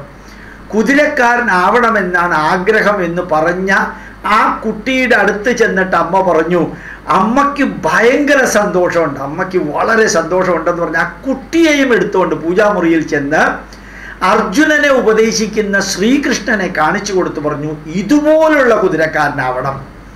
കുതിരക്കാരനാവണമെന്നാണ് ആഗ്രഹം എന്ന് പറഞ്ഞ ആ കുട്ടിയുടെ അടുത്ത് ചെന്നിട്ട് അമ്മ പറഞ്ഞു അമ്മയ്ക്ക് ഭയങ്കര സന്തോഷമുണ്ട് അമ്മയ്ക്ക് വളരെ സന്തോഷമുണ്ടെന്ന് പറഞ്ഞ് ആ കുട്ടിയെയും എടുത്തുകൊണ്ട് പൂജാമുറിയിൽ ചെന്ന് അർജുനനെ ഉപദേശിക്കുന്ന ശ്രീകൃഷ്ണനെ കാണിച്ചു കൊടുത്തു പറഞ്ഞു ഇതുപോലുള്ള കുതിരക്കാരനാവണം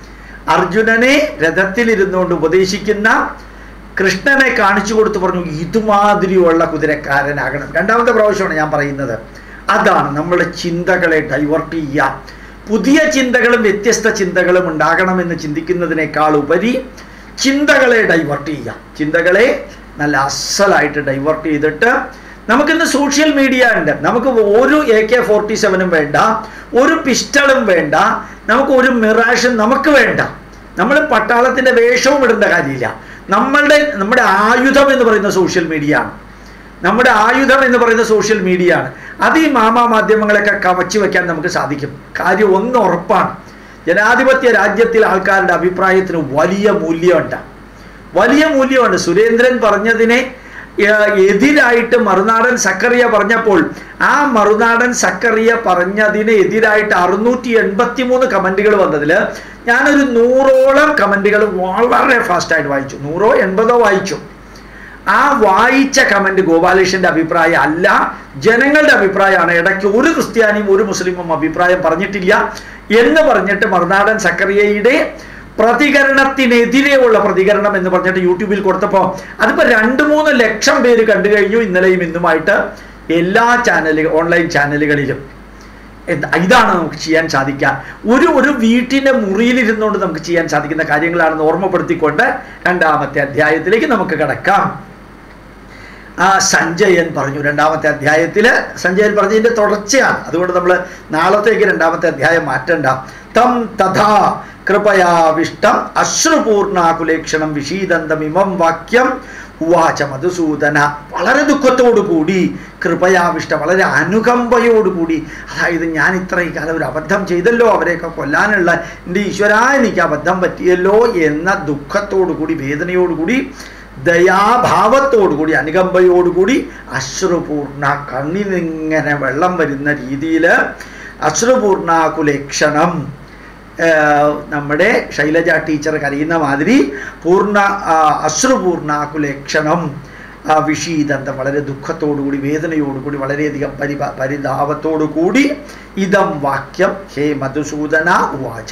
അർജുനനെ രഥത്തിലിരുന്നുകൊണ്ട് ഉപദേശിക്കുന്ന കൃഷ്ണനെ കാണിച്ചു കൊടുത്തു പറഞ്ഞു ഇതുമാതിരിയുള്ള കുതിരക്കാരനാകണം രണ്ടാമത്തെ പ്രാവശ്യമാണ് ഞാൻ പറയുന്നത് അതാണ് നമ്മുടെ ചിന്തകളെ ഡൈവേർട്ട് ചെയ്യുക പുതിയ ചിന്തകളും വ്യത്യസ്ത ചിന്തകളും ഉണ്ടാകണമെന്ന് ചിന്തിക്കുന്നതിനേക്കാൾ ഉപരി ചിന്തകളെ ഡൈവേർട്ട് ചെയ്യുക ചിന്തകളെ നല്ല അസലായിട്ട് ഡൈവേർട്ട് ചെയ്തിട്ട് നമുക്കിന്ന് സോഷ്യൽ മീഡിയ ഉണ്ട് നമുക്ക് ഒരു എ കെ ഫോർട്ടി സെവനും വേണ്ട ഒരു പിസ്റ്റളും വേണ്ട നമുക്ക് ഒരു മിറാഷും നമുക്ക് വേണ്ട നമ്മൾ പട്ടാളത്തിന്റെ വേഷവും ഇടേണ്ട കാര്യമില്ല നമ്മളുടെ നമ്മുടെ ആയുധം എന്ന് പറയുന്ന സോഷ്യൽ മീഡിയ ആണ് നമ്മുടെ ആയുധം എന്ന് പറയുന്ന സോഷ്യൽ മീഡിയ ആണ് അത് ഈ മാമാ മാധ്യമങ്ങളൊക്കെ കവച്ചു വെക്കാൻ നമുക്ക് സാധിക്കും കാര്യം ഒന്ന് ഉറപ്പാണ് ജനാധിപത്യ രാജ്യത്തിൽ ആൾക്കാരുടെ അഭിപ്രായത്തിന് വലിയ മൂല്യമുണ്ട് വലിയ മൂല്യമുണ്ട് സുരേന്ദ്രൻ പറഞ്ഞതിനെ ഏർ, എതിരായിട്ട് മറുനാടൻ സക്കറിയ പറഞ്ഞപ്പോൾ ആ മറുനാടൻ സക്കറിയ പറഞ്ഞതിന് എതിരായിട്ട് അറുന്നൂറ്റി എൺപത്തി മൂന്ന് കമന്റുകൾ വന്നതിൽ ഞാനൊരു നൂറോളം കമന്റുകൾ വളരെ ഫാസ്റ്റായിട്ട് വായിച്ചു നൂറോ എൺപതോ വായിച്ചു ആ വായിച്ച കമന്റ് ഗോപാലകൃഷ്ണന്റെ അഭിപ്രായം അല്ല ജനങ്ങളുടെ അഭിപ്രായമാണ് ഇടയ്ക്ക് ഒരു ക്രിസ്ത്യാനിയും ഒരു മുസ്ലിമും അഭിപ്രായം പറഞ്ഞിട്ടില്ല എന്ന് പറഞ്ഞിട്ട് മറുനാടൻ സക്കറിയയുടെ പ്രതികരണത്തിനെതിരെയുള്ള പ്രതികരണം എന്ന് പറഞ്ഞിട്ട് യൂട്യൂബിൽ കൊടുത്തപ്പോൾ അതിപ്പോൾ രണ്ട് മൂന്ന് ലക്ഷം പേര് കണ്ടു കഴിഞ്ഞു ഇന്നലെയും ഇന്നുമായിട്ട് എല്ലാ ചാനലുകൾ ഓൺലൈൻ ചാനലുകളിലും എന്ത് ഇതാണ് നമുക്ക് ചെയ്യാൻ സാധിക്കുക ഒരു ഒരു വീട്ടിൻ്റെ മുറിയിലിരുന്നുകൊണ്ട് നമുക്ക് ചെയ്യാൻ സാധിക്കുന്ന കാര്യങ്ങളാണെന്ന് ഓർമ്മപ്പെടുത്തിക്കൊണ്ട് രണ്ടാമത്തെ അധ്യായത്തിലേക്ക് നമുക്ക് കിടക്കാം ആ സഞ്ജയൻ പറഞ്ഞു രണ്ടാമത്തെ അധ്യായത്തിൽ സഞ്ജയൻ പറഞ്ഞതിൻ്റെ തുടർച്ചയാണ് അതുകൊണ്ട് നമ്മൾ നാളത്തേക്ക് രണ്ടാമത്തെ അധ്യായം മാറ്റണ്ട തം തഥാ കൃപയാവിഷ്ടം അശ്രുപൂർണാകുലേക്ഷണം വിഷീദന്തമിമം വാക്യം ഉവാച മധുസൂദന വളരെ ദുഃഖത്തോടു കൂടി കൃപയാവിഷ്ട വളരെ അനുകമ്പയോടുകൂടി അതായത് ഞാൻ ഇത്രയും കാലം ഒരു അബദ്ധം ചെയ്തല്ലോ അവരെയൊക്കെ കൊല്ലാനുള്ള എൻ്റെ ഈശ്വര എനിക്ക് അബദ്ധം പറ്റിയല്ലോ എന്ന ദുഃഖത്തോടു കൂടി വേദനയോടുകൂടി ദയാഭാവത്തോടുകൂടി അനുകമ്പയോടുകൂടി അശ്രുപൂർണ കണ്ണിൽ നിന്നിങ്ങനെ വെള്ളം വരുന്ന രീതിയിൽ അശ്രുപൂർണാകുലേക്ഷണം ഏഹ് നമ്മുടെ ശൈലജ ടീച്ചർ കരയുന്ന മാതിരി പൂർണ്ണ ആ, അശ്രുപൂർണാകുലേക്ഷണം ആ വിഷീദന്തം വളരെ ദുഃഖത്തോടുകൂടി വേദനയോടുകൂടി വളരെയധികം പരിപ പരിതാപത്തോടുകൂടി ഇതം വാക്യം ഹേ മധുസൂദന ഉവാച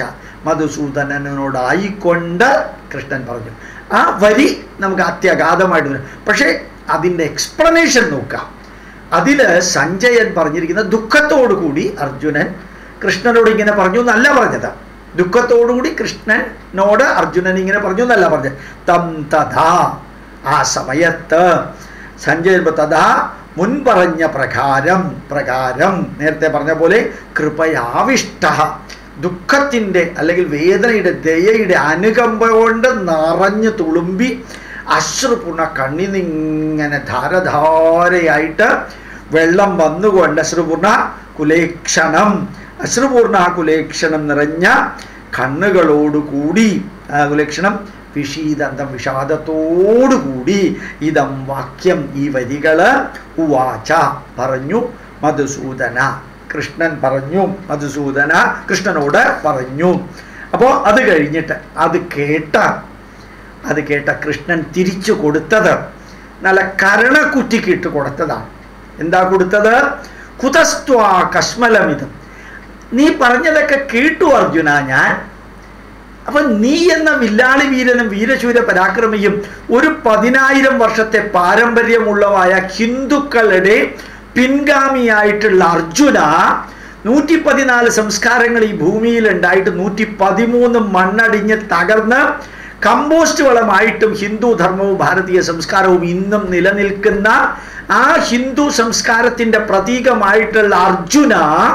മധുസൂദനനോടായിക്കൊണ്ട് കൃഷ്ണൻ പറഞ്ഞു ആ വരി നമുക്ക് അത്യഗാധമായിട്ട് വരും പക്ഷേ അതിൻ്റെ എക്സ്പ്ലനേഷൻ നോക്കാം അതിൽ സഞ്ജയൻ പറഞ്ഞിരിക്കുന്ന ദുഃഖത്തോടു കൂടി അർജുനൻ കൃഷ്ണനോട് ഇങ്ങനെ പറഞ്ഞു എന്നല്ല പറഞ്ഞത് ദുഃഖത്തോടുകൂടി കൃഷ്ണനോട് അർജുനൻ ഇങ്ങനെ പറഞ്ഞു എന്നല്ല പറഞ്ഞത് തം തഥാ ആ സമയത്ത് സഞ്ജയൻ തഥാ മുൻപറഞ്ഞ പ്രകാരം പ്രകാരം നേരത്തെ പറഞ്ഞ പോലെ കൃപയാവിഷ്ട ദുഃഖത്തിൻ്റെ അല്ലെങ്കിൽ വേദനയുടെ ദയയുടെ അനുകമ്പ കൊണ്ട് നിറഞ്ഞു തുളുമ്പി അശ്രുപൂർണ്ണ കണ്ണിന്നിങ്ങനെ ധാരധാരയായിട്ട് വെള്ളം വന്നുകൊണ്ട് അശ്രുപൂർണ്ണ കുലേക്ഷണം അശ്രുപൂർണ്ണ കുലേക്ഷണം നിറഞ്ഞ കണ്ണുകളോടുകൂടി ആ കുലേക്ഷണം വിഷീദന്തം വിഷാദത്തോടുകൂടി ഇതം വാക്യം ഈ വരികള് ഉവാച പറഞ്ഞു മധുസൂദന കൃഷ്ണൻ പറഞ്ഞു മധുസൂദന കൃഷ്ണനോട് പറഞ്ഞു അപ്പോൾ അത് കഴിഞ്ഞിട്ട് അത് കേട്ട അത് കേട്ട കൃഷ്ണൻ തിരിച്ചു കൊടുത്തത് നല്ല കരണക്കുറ്റിക്കിട്ട് കൊടുത്തതാണ് എന്താ കൊടുത്തത് കുതസ്ത്വാ കശ്മലമിതം നീ പറഞ്ഞതൊക്കെ കേട്ടു അർജുന ഞാൻ അപ്പൊ നീ എന്ന വില്ലാളി വീരനും വീരശൂര പരാക്രമിയും ഒരു പതിനായിരം വർഷത്തെ പാരമ്പര്യമുള്ളവായ ഹിന്ദുക്കളുടെ പിൻഗാമിയായിട്ടുള്ള അർജുന നൂറ്റി പതിനാല് സംസ്കാരങ്ങൾ ഈ ഭൂമിയിൽ ഉണ്ടായിട്ട് നൂറ്റി പതിമൂന്ന് മണ്ണടിഞ്ഞ് തകർന്ന് കമ്പോസ്റ്റ് വളമായിട്ടും ഹിന്ദു ധർമ്മവും ഭാരതീയ സംസ്കാരവും ഇന്നും നിലനിൽക്കുന്ന ആ ഹിന്ദു സംസ്കാരത്തിന്റെ പ്രതീകമായിട്ടുള്ള അർജുന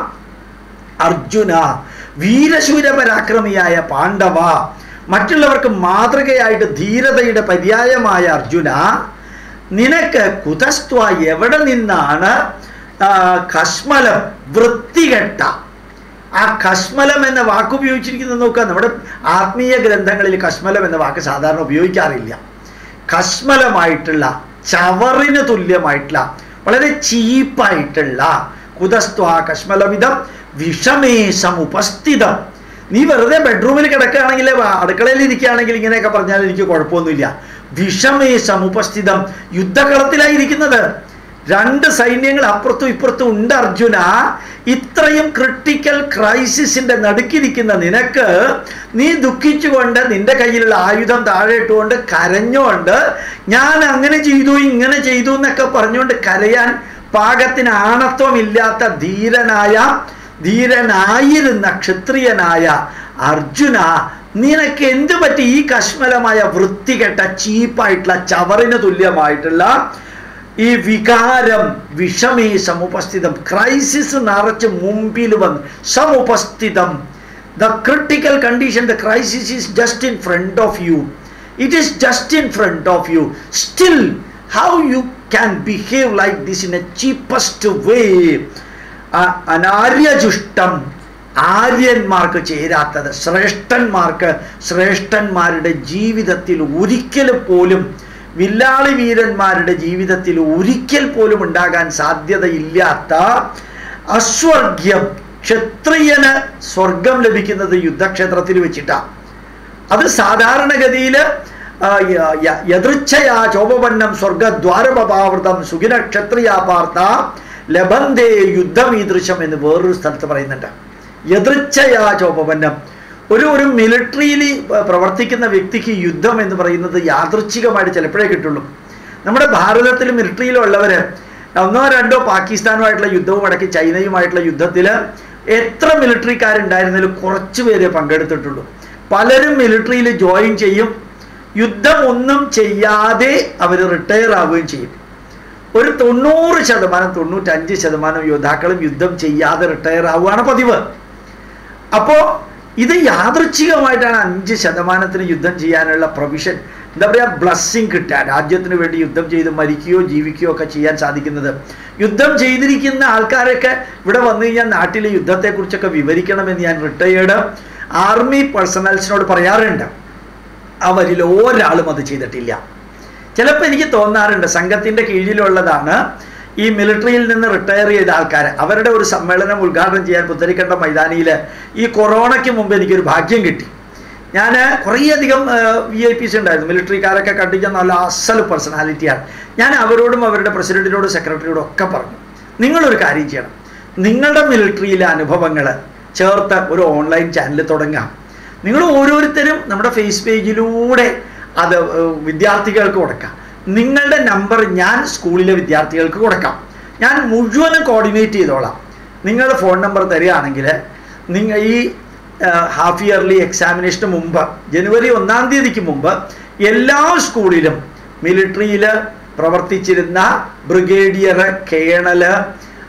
അർജുന വീരശൂര പരാക്രമിയായ പാണ്ഡവ മറ്റുള്ളവർക്ക് മാതൃകയായിട്ട് ധീരതയുടെ പര്യായമായ അർജുന നിനക്ക് കുതസ്ത്വ എവിടെ നിന്നാണ് ആ, കശ്മലം വൃത്തികെട്ട ആ കശ്മലം എന്ന വാക്ക് ഉപയോഗിച്ചിരിക്കുന്നത് നോക്കുക നമ്മുടെ ആത്മീയ ഗ്രന്ഥങ്ങളിൽ കശ്മലം എന്ന വാക്ക് സാധാരണ ഉപയോഗിക്കാറില്ല കശ്മലമായിട്ടുള്ള ചവറിന് തുല്യമായിട്ടുള്ള വളരെ ചീപ്പായിട്ടുള്ള കുതസ്ത്വ കശ്മലവിധം വിഷമേശം ഉപസ്ഥിതം നീ വെറുതെ ബെഡ്റൂമിൽ കിടക്കുകയാണെങ്കിൽ അടുക്കളയിൽ ഇരിക്കുകയാണെങ്കിൽ ഇങ്ങനെയൊക്കെ പറഞ്ഞാൽ എനിക്ക് കുഴപ്പമൊന്നുമില്ല വിഷമേശം ഉപസ്ഥിതം യുദ്ധകളത്തിലായിരിക്കുന്നത് രണ്ട് സൈന്യങ്ങൾ അപ്പുറത്തും ഇപ്പുറത്തും ഉണ്ട് അർജുന ഇത്രയും ക്രിട്ടിക്കൽ ക്രൈസിസിന്റെ നടുക്കിരിക്കുന്ന നിനക്ക് നീ ദുഃഖിച്ചുകൊണ്ട് നിന്റെ കയ്യിലുള്ള ആയുധം താഴെ ഇട്ടുകൊണ്ട് കരഞ്ഞുകൊണ്ട് ഞാൻ അങ്ങനെ ചെയ്തു ഇങ്ങനെ ചെയ്തു എന്നൊക്കെ പറഞ്ഞുകൊണ്ട് കരയാൻ പാകത്തിന് ആണത്വമില്ലാത്ത ധീരനായ ധീരനായിരുന്ന ക്ഷത്രിയനായ അർജുന നിനക്ക് എന്ത് പറ്റി ഈ കശ്മലമായ വൃത്തികെട്ട ചീപ്പായിട്ടുള്ള ചവറിന് തുല്യമായിട്ടുള്ള ഈ വികാരം വിഷമേ സമുപസ്ഥിതം ക്രൈസിസ് നിറച്ച് മുമ്പിൽ വന്ന് സമുപസ്ഥിതം the critical condition the crisis is just in front of you it is just in front of you still how you can behave like this in a cheapest way അനാര്യജുഷ്ടം ആര്യന്മാർക്ക് ചേരാത്തത് ശ്രേഷ്ഠന്മാർക്ക് ശ്രേഷ്ഠന്മാരുടെ ജീവിതത്തിൽ ഒരിക്കൽ പോലും വില്ലാളി വീരന്മാരുടെ ജീവിതത്തിൽ ഒരിക്കൽ പോലും ഉണ്ടാകാൻ സാധ്യതയില്ലാത്ത അസ്വർഗ്യം ക്ഷത്രിയന് സ്വർഗം ലഭിക്കുന്നത് യുദ്ധക്ഷേത്രത്തിൽ വെച്ചിട്ടാണ് അത് സാധാരണഗതിയിൽ യദൃച്ഛയാ ചോപവന്നം സ്വർഗദ്വാരപപാവൃതം സുഖിന ക്ഷത്രിയാ പാർത്ത ലബന്ധേ യുദ്ധമീദൃശം എന്ന് വേറൊരു സ്ഥലത്ത് പറയുന്നുണ്ട് യദൃച്ഛയാ ചോപവന്നം ഒരു ഒരു മിലിറ്ററിയിൽ പ്രവർത്തിക്കുന്ന വ്യക്തിക്ക് യുദ്ധം എന്ന് പറയുന്നത് യാദൃച്ഛികമായിട്ട് ചിലപ്പോഴേ കിട്ടുള്ളൂ നമ്മുടെ ഭാരതത്തിൽ മിലിറ്ററിയിലും ഉള്ളവർ ഒന്നോ രണ്ടോ പാകിസ്ഥാനുമായിട്ടുള്ള യുദ്ധവും അടക്കി ചൈനയുമായിട്ടുള്ള യുദ്ധത്തിൽ എത്ര മിലിറ്ററിക്കാരുണ്ടായിരുന്നാലും കുറച്ച് പേരെ പങ്കെടുത്തിട്ടുള്ളൂ പലരും മിലിറ്ററിയിൽ ജോയിൻ ചെയ്യും യുദ്ധം ഒന്നും ചെയ്യാതെ അവർ റിട്ടയർ ആവുകയും ചെയ്യും ഒരു തൊണ്ണൂറ് ശതമാനം തൊണ്ണൂറ്റഞ്ച് ശതമാനം യോദ്ധാക്കളും യുദ്ധം ചെയ്യാതെ റിട്ടയർ ആവുകയാണ് പതിവ് അപ്പോൾ ഇത് യാദൃച്ഛികമായിട്ടാണ് അഞ്ച് ശതമാനത്തിന് യുദ്ധം ചെയ്യാനുള്ള പ്രൊവിഷൻ എന്താ പറയുക ബ്ലസ്സിങ് കിട്ടുക രാജ്യത്തിന് വേണ്ടി യുദ്ധം ചെയ്ത് മരിക്കുകയോ ജീവിക്കുകയോ ഒക്കെ ചെയ്യാൻ സാധിക്കുന്നത് യുദ്ധം ചെയ്തിരിക്കുന്ന ആൾക്കാരൊക്കെ ഇവിടെ വന്നു കഴിഞ്ഞാൽ നാട്ടിലെ യുദ്ധത്തെക്കുറിച്ചൊക്കെ വിവരിക്കണമെന്ന് ഞാൻ റിട്ടയേർഡ് ആർമി പേഴ്സണൽസിനോട് പറയാറുണ്ട് അവരിൽ ഒരാളും അത് ചെയ്തിട്ടില്ല ചിലപ്പോൾ എനിക്ക് തോന്നാറുണ്ട് സംഘത്തിൻ്റെ കീഴിലുള്ളതാണ് ഈ മിലിറ്ററിയിൽ നിന്ന് റിട്ടയർ ചെയ്ത ആൾക്കാർ അവരുടെ ഒരു സമ്മേളനം ഉദ്ഘാടനം ചെയ്യാൻ പുത്തരിക്കണ്ട മൈതാനിയിൽ ഈ കൊറോണയ്ക്ക് മുമ്പ് എനിക്കൊരു ഭാഗ്യം കിട്ടി ഞാൻ കുറേയധികം വി ഐ പിസ് ഉണ്ടായിരുന്നു മിലിറ്ററിക്കാരൊക്കെ കണ്ടിച്ച നല്ല അസൽ പേഴ്സണാലിറ്റിയാണ് ഞാൻ അവരോടും അവരുടെ പ്രസിഡന്റിനോടും സെക്രട്ടറിയോടും ഒക്കെ പറഞ്ഞു നിങ്ങളൊരു കാര്യം ചെയ്യണം നിങ്ങളുടെ മിലിറ്ററിയിലെ അനുഭവങ്ങൾ ചേർത്ത് ഒരു ഓൺലൈൻ ചാനൽ തുടങ്ങാം നിങ്ങൾ ഓരോരുത്തരും നമ്മുടെ ഫേസ് പേജിലൂടെ അത് ഏഹ്, വിദ്യാർത്ഥികൾക്ക് കൊടുക്കാം നിങ്ങളുടെ നമ്പർ ഞാൻ സ്കൂളിലെ വിദ്യാർത്ഥികൾക്ക് കൊടുക്കാം ഞാൻ മുഴുവനും കോർഡിനേറ്റ് ചെയ്തോളാം നിങ്ങളുടെ ഫോൺ നമ്പർ തരികയാണെങ്കിൽ നിങ്ങൾ ഈ ഹാഫ് ഇയർലി എക്സാമിനേഷന് മുമ്പ് ജനുവരി ഒന്നാം തീയതിക്ക് മുമ്പ് എല്ലാ സ്കൂളിലും മിലിറ്ററിയിൽ പ്രവർത്തിച്ചിരുന്ന ബ്രിഗേഡിയർ കേണല്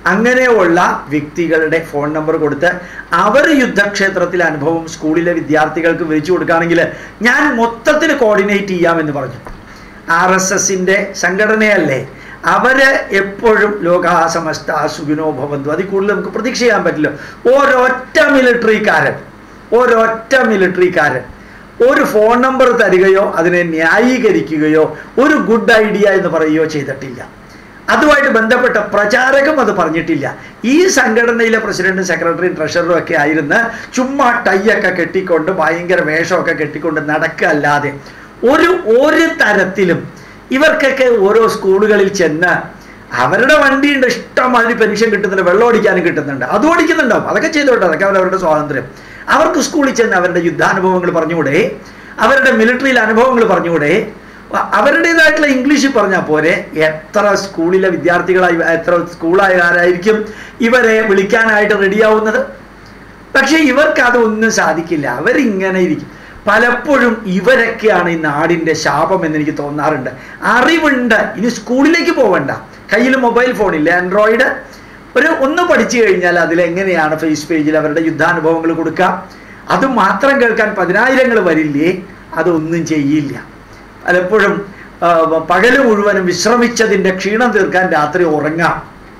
അങ്ങനെയുള്ള വ്യക്തികളുടെ ഫോൺ നമ്പർ കൊടുത്ത് അവർ യുദ്ധക്ഷേത്രത്തിലെ അനുഭവം സ്കൂളിലെ വിദ്യാർത്ഥികൾക്ക് വിളിച്ചു കൊടുക്കുകയാണെങ്കിൽ ഞാൻ മൊത്തത്തിൽ കോർഡിനേറ്റ് ചെയ്യാമെന്ന് പറഞ്ഞു ആർ എസ് എസിൻ്റെ സംഘടനയല്ലേ അവര് എപ്പോഴും ലോകാസമസ്ത സുഖിനോ ഭവന്തു അതിൽ കൂടുതൽ നമുക്ക് പ്രതീക്ഷ ചെയ്യാൻ പറ്റില്ല ഒരൊറ്റ മിലിറ്ററിക്കാരൻ ഒരൊറ്റ മിലിറ്ററിക്കാരൻ ഒരു ഫോൺ നമ്പർ തരികയോ അതിനെ ന്യായീകരിക്കുകയോ ഒരു ഗുഡ് ഐഡിയ എന്ന് പറയുകയോ ചെയ്തിട്ടില്ല അതുമായിട്ട് ബന്ധപ്പെട്ട പ്രചാരകം അത് പറഞ്ഞിട്ടില്ല ഈ സംഘടനയിലെ പ്രസിഡന്റും സെക്രട്ടറിയും ട്രഷററും ഒക്കെ ആയിരുന്ന് ചുമ്മാ ടൈയൊക്കെ കെട്ടിക്കൊണ്ട് ഭയങ്കര വേഷമൊക്കെ കെട്ടിക്കൊണ്ട് നടക്കല്ലാതെ ഒരു ഒരു തരത്തിലും ഇവർക്കൊക്കെ ഓരോ സ്കൂളുകളിൽ ചെന്ന് അവരുടെ വണ്ടിയുണ്ട് ഇഷ്ടംമാതിരി പെൻഷൻ കിട്ടുന്നുണ്ട് വെള്ളം ഓടിക്കാനും കിട്ടുന്നുണ്ട് അത് ഓടിക്കുന്നുണ്ടാവും അതൊക്കെ ചെയ്തോട്ടെ അതൊക്കെ അവരവരുടെ സ്വാതന്ത്ര്യം അവർക്ക് സ്കൂളിൽ ചെന്ന് അവരുടെ യുദ്ധാനുഭവങ്ങൾ പറഞ്ഞുകൂടെ അവരുടെ മിലിറ്ററിയിലെ അനുഭവങ്ങൾ പറഞ്ഞുകൂടെ അവരുടേതായിട്ടുള്ള ഇംഗ്ലീഷിൽ പറഞ്ഞാൽ പോരെ എത്ര സ്കൂളിലെ വിദ്യാർത്ഥികളായി എത്ര സ്കൂളായകാരായിരിക്കും ഇവരെ വിളിക്കാനായിട്ട് റെഡിയാവുന്നത് പക്ഷെ ഇവർക്ക് അതൊന്നും സാധിക്കില്ല അവരിങ്ങനെ ഇരിക്കും പലപ്പോഴും ഇവരൊക്കെയാണ് ഈ നാടിൻ്റെ ശാപം എന്ന് എനിക്ക് തോന്നാറുണ്ട് അറിവുണ്ട് ഇനി സ്കൂളിലേക്ക് പോവണ്ട കയ്യിൽ മൊബൈൽ ഫോണില്ല ആൻഡ്രോയിഡ് ഒരു ഒന്ന് പഠിച്ചു കഴിഞ്ഞാൽ അതിലെങ്ങനെയാണ് ഫേസ് പേജിൽ അവരുടെ യുദ്ധാനുഭവങ്ങൾ കൊടുക്കുക അത് മാത്രം കേൾക്കാൻ പതിനായിരങ്ങൾ വരില്ലേ അതൊന്നും ചെയ്യില്ല പലപ്പോഴും ആ, പകല് മുഴുവനും വിശ്രമിച്ചതിൻ്റെ ക്ഷീണം തീർക്കാൻ രാത്രി ഉറങ്ങാം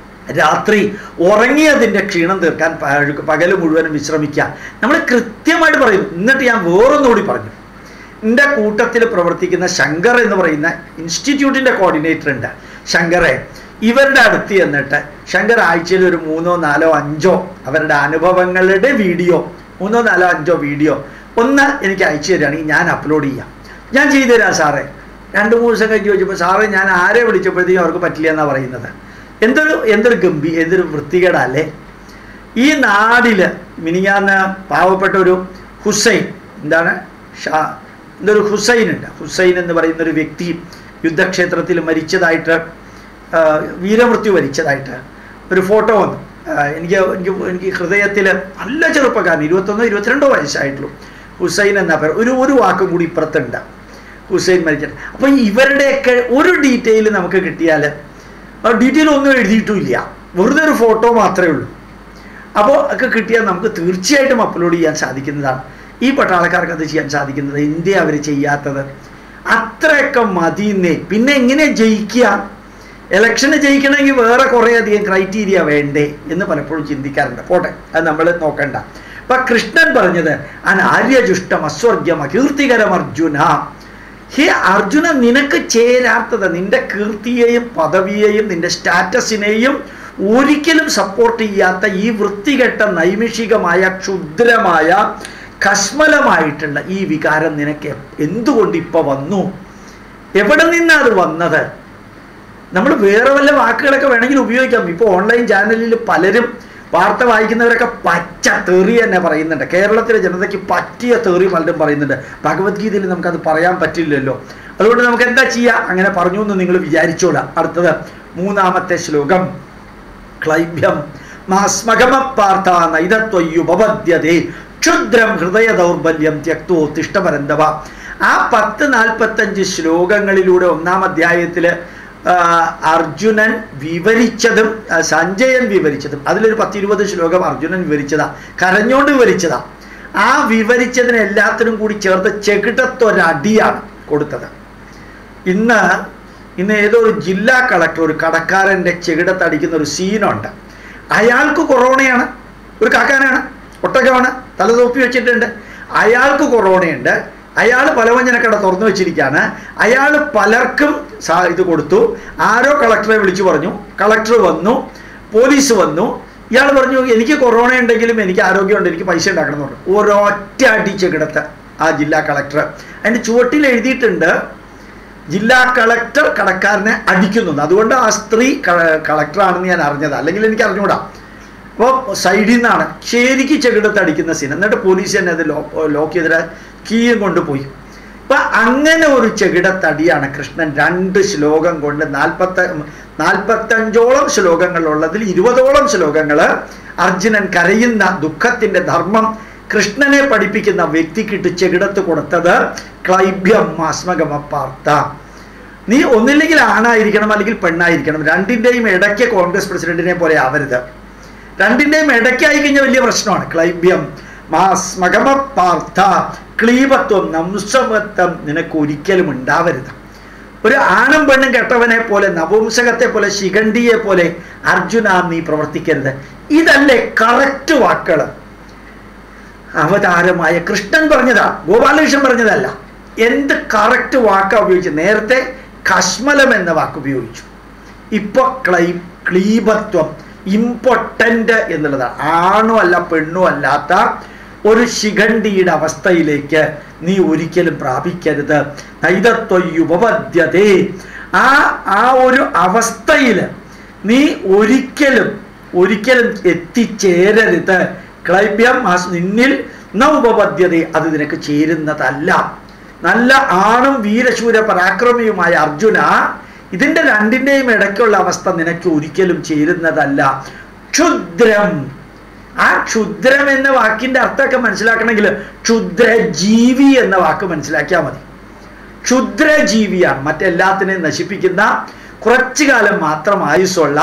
രാത്രി ഉറങ്ങിയതിൻ്റെ ക്ഷീണം തീർക്കാൻ പ- പകല് മുഴുവനും വിശ്രമിക്കാം നമ്മൾ കൃത്യമായിട്ട് പറയും എന്നിട്ട് ഞാൻ വേറൊന്നുകൂടി പറഞ്ഞു എൻ്റെ കൂട്ടത്തിൽ പ്രവർത്തിക്കുന്ന ശങ്കർ എന്ന് പറയുന്ന ഇൻസ്റ്റിറ്റ്യൂട്ടിൻ്റെ കോർഡിനേറ്റർ ഉണ്ട് ശങ്കറെ ഇവരുടെ അടുത്ത് ചെന്നിട്ട് ശങ്കർ ആഴ്ചയിൽ ഒരു മൂന്നോ നാലോ അഞ്ചോ അവരുടെ അനുഭവങ്ങളുടെ വീഡിയോ മൂന്നോ നാലോ അഞ്ചോ വീഡിയോ ഒന്ന് എനിക്ക് അയച്ചു തരികയാണെങ്കിൽ ഞാൻ അപ്ലോഡ് ചെയ്യാം ഞാൻ ചെയ്തു തരാം സാറേ രണ്ട് മൂന്ന് ദിവസം കഴിഞ്ഞ് ചോദിച്ചപ്പോൾ സാറേ ഞാൻ ആരെ വിളിച്ചപ്പോഴത്തേക്കും അവർക്ക് പറ്റില്ല എന്നാണ് പറയുന്നത് എന്തൊരു എന്തൊരു ഗംഭീ എന്തൊരു വൃത്തികേടല്ലേ ഈ നാടില് മിനിഞ്ഞാന്ന് പാവപ്പെട്ട ഒരു ഹുസൈൻ എന്താണ് ഷാ എന്തൊരു ഹുസൈൻ ഉണ്ട് ഹുസൈൻ എന്ന് പറയുന്ന ഒരു വ്യക്തി യുദ്ധക്ഷേത്രത്തിൽ മരിച്ചതായിട്ട് ആ, വീരമൃത്യു വരിച്ചതായിട്ട് ഒരു ഫോട്ടോ വന്നു ആ, എനിക്ക് എനിക്ക് എനിക്ക് ഹൃദയത്തിൽ നല്ല ചെറുപ്പക്കാരൻ ഇരുപത്തൊന്നോ ഇരുപത്തിരണ്ടോ വയസ്സായിട്ടുള്ളൂ ഹുസൈൻ എന്ന പേര് ഒരു ഒരു വാക്കും കൂടി ഇപ്പുറത്തുണ്ട് ഹുസൈൻ മരിച്ചിട്ട് അപ്പം ഇവരുടെയൊക്കെ ഒരു ഡീറ്റെയിൽ നമുക്ക് കിട്ടിയാൽ ഡീറ്റെയിൽ ഒന്നും എഴുതിയിട്ടുമില്ല വെറുതെ ഒരു ഫോട്ടോ മാത്രമേ ഉള്ളൂ അപ്പോൾ ഒക്കെ കിട്ടിയാൽ നമുക്ക് തീർച്ചയായിട്ടും അപ്ലോഡ് ചെയ്യാൻ സാധിക്കുന്നതാണ് ഈ പട്ടാളക്കാർക്ക് അത് ചെയ്യാൻ സാധിക്കുന്നത് ഇന്ത്യ അവർ ചെയ്യാത്തത് അത്രയൊക്കെ മതിന്നേ പിന്നെ എങ്ങനെ ജയിക്കുക ഇലക്ഷന് ജയിക്കണമെങ്കിൽ വേറെ കുറേ അധികം ക്രൈറ്റീരിയ വേണ്ടേ എന്ന് പലപ്പോഴും ചിന്തിക്കാറുണ്ട് പോട്ടെ അത് നമ്മൾ നോക്കണ്ട അപ്പൊ കൃഷ്ണൻ പറഞ്ഞത് അനാര്യജുഷ്ടം അസ്വർഗ്യം അകീർത്തികരം അർജുന ഹേ അർജുന നിനക്ക് ചേരാത്തത് നിന്റെ കീർത്തിയെയും പദവിയെയും നിന്റെ സ്റ്റാറ്റസിനെയും ഒരിക്കലും സപ്പോർട്ട് ചെയ്യാത്ത ഈ വൃത്തികെട്ട നൈമിഷികമായ ക്ഷുദ്രമായ കശ്മലമായിട്ടുള്ള ഈ വികാരം നിനക്ക് എന്തുകൊണ്ട് ഇപ്പൊ വന്നു എവിടെ നിന്നാണ് അത് വന്നത് നമ്മൾ വേറെ വല്ല വാക്കുകളൊക്കെ വേണമെങ്കിൽ ഉപയോഗിക്കാം ഇപ്പോൾ ഓൺലൈൻ ചാനലിൽ പലരും വാർത്ത വായിക്കുന്നവരൊക്കെ പച്ച തെറി തന്നെ പറയുന്നുണ്ട് കേരളത്തിലെ ജനതയ്ക്ക് പറ്റിയ തെറി പലരും പറയുന്നുണ്ട് ഭഗവത്ഗീതയിൽ നമുക്കത് പറയാൻ പറ്റില്ലല്ലോ അതുകൊണ്ട് നമുക്ക് എന്താ ചെയ്യുക അങ്ങനെ പറഞ്ഞു എന്ന് നിങ്ങൾ വിചാരിച്ചോളാം അടുത്തത് മൂന്നാമത്തെ ശ്ലോകം ക്ലൈബ്യം മാസ്മകമപ്പാർത്ഥ നൈതത്വയുപപദ്യതേ ക്ഷുദ്രം ഹൃദയ ദൗർബല്യം ത്യക്തോ തിഷ്ടപരന്തവ ആ പത്ത് നാൽപ്പത്തഞ്ച് ശ്ലോകങ്ങളിലൂടെ ഒന്നാം അധ്യായത്തിൽ അർജുനൻ വിവരിച്ചതും ആ, സഞ്ജയൻ വിവരിച്ചതും അതിലൊരു പത്തിരുപത് ശ്ലോകം അർജുനൻ വിവരിച്ചതാ കരഞ്ഞോണ്ട് വിവരിച്ചതാ ആ വിവരിച്ചതിന് എല്ലാത്തിനും കൂടി ചേർത്ത് ചെകിടത്തൊരടിയാണ് കൊടുത്തത് ഇന്ന് ഇന്ന് ഏതോ ഒരു ജില്ലാ കളക്ടർ ഒരു കടക്കാരൻ്റെ ചെകിടത്തടിക്കുന്ന ഒരു സീനുണ്ട് അയാൾക്ക് കൊറോണയാണ് ഒരു കാക്കാനാണ് ഒട്ടകമാണ് തല തോപ്പി വെച്ചിട്ടുണ്ട് അയാൾക്ക് കൊറോണയുണ്ട് അയാൾ പലവ്യഞ്ജനക്കട തുറന്നു വെച്ചിരിക്കുകയാണ് അയാൾ പലർക്കും സാ ഇത് കൊടുത്തു ആരോ കളക്ടറെ വിളിച്ചു പറഞ്ഞു കളക്ടർ വന്നു പോലീസ് വന്നു ഇയാൾ പറഞ്ഞു എനിക്ക് കൊറോണ ഉണ്ടെങ്കിലും എനിക്ക് ആരോഗ്യമുണ്ട് എനിക്ക് പൈസ ഉണ്ടാക്കണം എന്ന് പറഞ്ഞു ഒരൊറ്റ അടി ചെകിടത്ത് ആ ജില്ലാ കളക്ടർ അതിൻ്റെ ചുവട്ടിൽ എഴുതിയിട്ടുണ്ട് ജില്ലാ കളക്ടർ കടക്കാരനെ അടിക്കുന്നു അതുകൊണ്ട് ആ സ്ത്രീ ക- കളക്ടറാണെന്ന് ഞാൻ അറിഞ്ഞത് അല്ലെങ്കിൽ എനിക്ക് അറിഞ്ഞുകൂടാ അപ്പോൾ സൈഡിൽ നിന്നാണ് ശരിക്ക് ചെകിടത്ത് അടിക്കുന്ന സീൻ എന്നിട്ട് പോലീസ് തന്നെ അത് ലോ ലോക്ക് ചെയ്തിട്ട് കീയും കൊണ്ടുപോയി അപ്പൊ അങ്ങനെ ഒരു ചെകിടത്തടിയാണ് കൃഷ്ണൻ രണ്ട് ശ്ലോകം കൊണ്ട് നാൽപ്പത്ത നാൽപ്പത്തഞ്ചോളം ശ്ലോകങ്ങളുള്ളതിൽ ഇരുപതോളം ശ്ലോകങ്ങൾ അർജുനൻ കരയുന്ന ദുഃഖത്തിന്റെ ധർമ്മം കൃഷ്ണനെ പഠിപ്പിക്കുന്ന വ്യക്തിക്കിട്ട് ചെകിടത്ത് കൊടുത്തത് ക്ലൈബ്യം ആസ്മകമപ്പാർത്ത നീ ഒന്നില്ലെങ്കിൽ ആണായിരിക്കണം അല്ലെങ്കിൽ പെണ്ണായിരിക്കണം രണ്ടിൻ്റെയും ഇടയ്ക്ക് കോൺഗ്രസ് പ്രസിഡന്റിനെ പോലെ ആവരുത് രണ്ടിൻ്റെയും ഇടയ്ക്കായി കഴിഞ്ഞാൽ വലിയ പ്രശ്നമാണ് ക്ലൈബ്യം മാസ് മകമ പാർത്ഥ ക്ലീബത്വം നംസമത്വം നിനക്ക് ഒരിക്കലും ഉണ്ടാവരുത് ഒരു ആണും പെണ്ണും കെട്ടവനെ പോലെ നപുംസകത്തെ പോലെ ശിഖണ്ഡിയെ പോലെ അർജുന നീ പ്രവർത്തിക്കരുത് ഇതല്ലേ കറക്റ്റ് വാക്കുകൾ അവതാരമായ കൃഷ്ണൻ പറഞ്ഞതാ ഗോപാലകൃഷ്ണൻ പറഞ്ഞതല്ല എന്ത് കറക്റ്റ് വാക്കാ ഉപയോഗിച്ചു നേരത്തെ കശ്മലം എന്ന വാക്ക് ഉപയോഗിച്ചു ഇപ്പൊ ക്ലൈ ക്ലീബത്വം ഇമ്പോർട്ടൻ്റ് എന്നുള്ളതാണ് ആണും അല്ല പെണ്ണും അല്ലാത്ത ഒരു ശിഖണ്ഡിയുടെ അവസ്ഥയിലേക്ക് നീ ഒരിക്കലും പ്രാപിക്കരുത് നൈതത്വയുപപദ്യതേ ആ ആ ഒരു അവസ്ഥയിൽ നീ ഒരിക്കലും ഒരിക്കലും എത്തിച്ചേരരുത് ക്ലൈബ്യം ആസ് നിന്നിൽ ന ഉപപദ്യത അത് നിനക്ക് ചേരുന്നതല്ല നല്ല ആണും വീരശൂര പരാക്രമിയുമായ അർജുന ഇതിന്റെ രണ്ടിന്റെയും ഇടയ്ക്കുള്ള അവസ്ഥ നിനക്ക് ഒരിക്കലും ചേരുന്നതല്ല ക്ഷുദ്രം ആ ക്ഷുദ്രം എന്ന വാക്കിന്റെ അർത്ഥമൊക്കെ മനസ്സിലാക്കണമെങ്കിൽ ക്ഷുദ്രജീവി എന്ന വാക്ക് മനസ്സിലാക്കിയാൽ മതി ക്ഷുദ്രജീവിയാണ് മറ്റെല്ലാത്തിനെയും നശിപ്പിക്കുന്ന കുറച്ചു കാലം മാത്രം ആയുസ്സുള്ള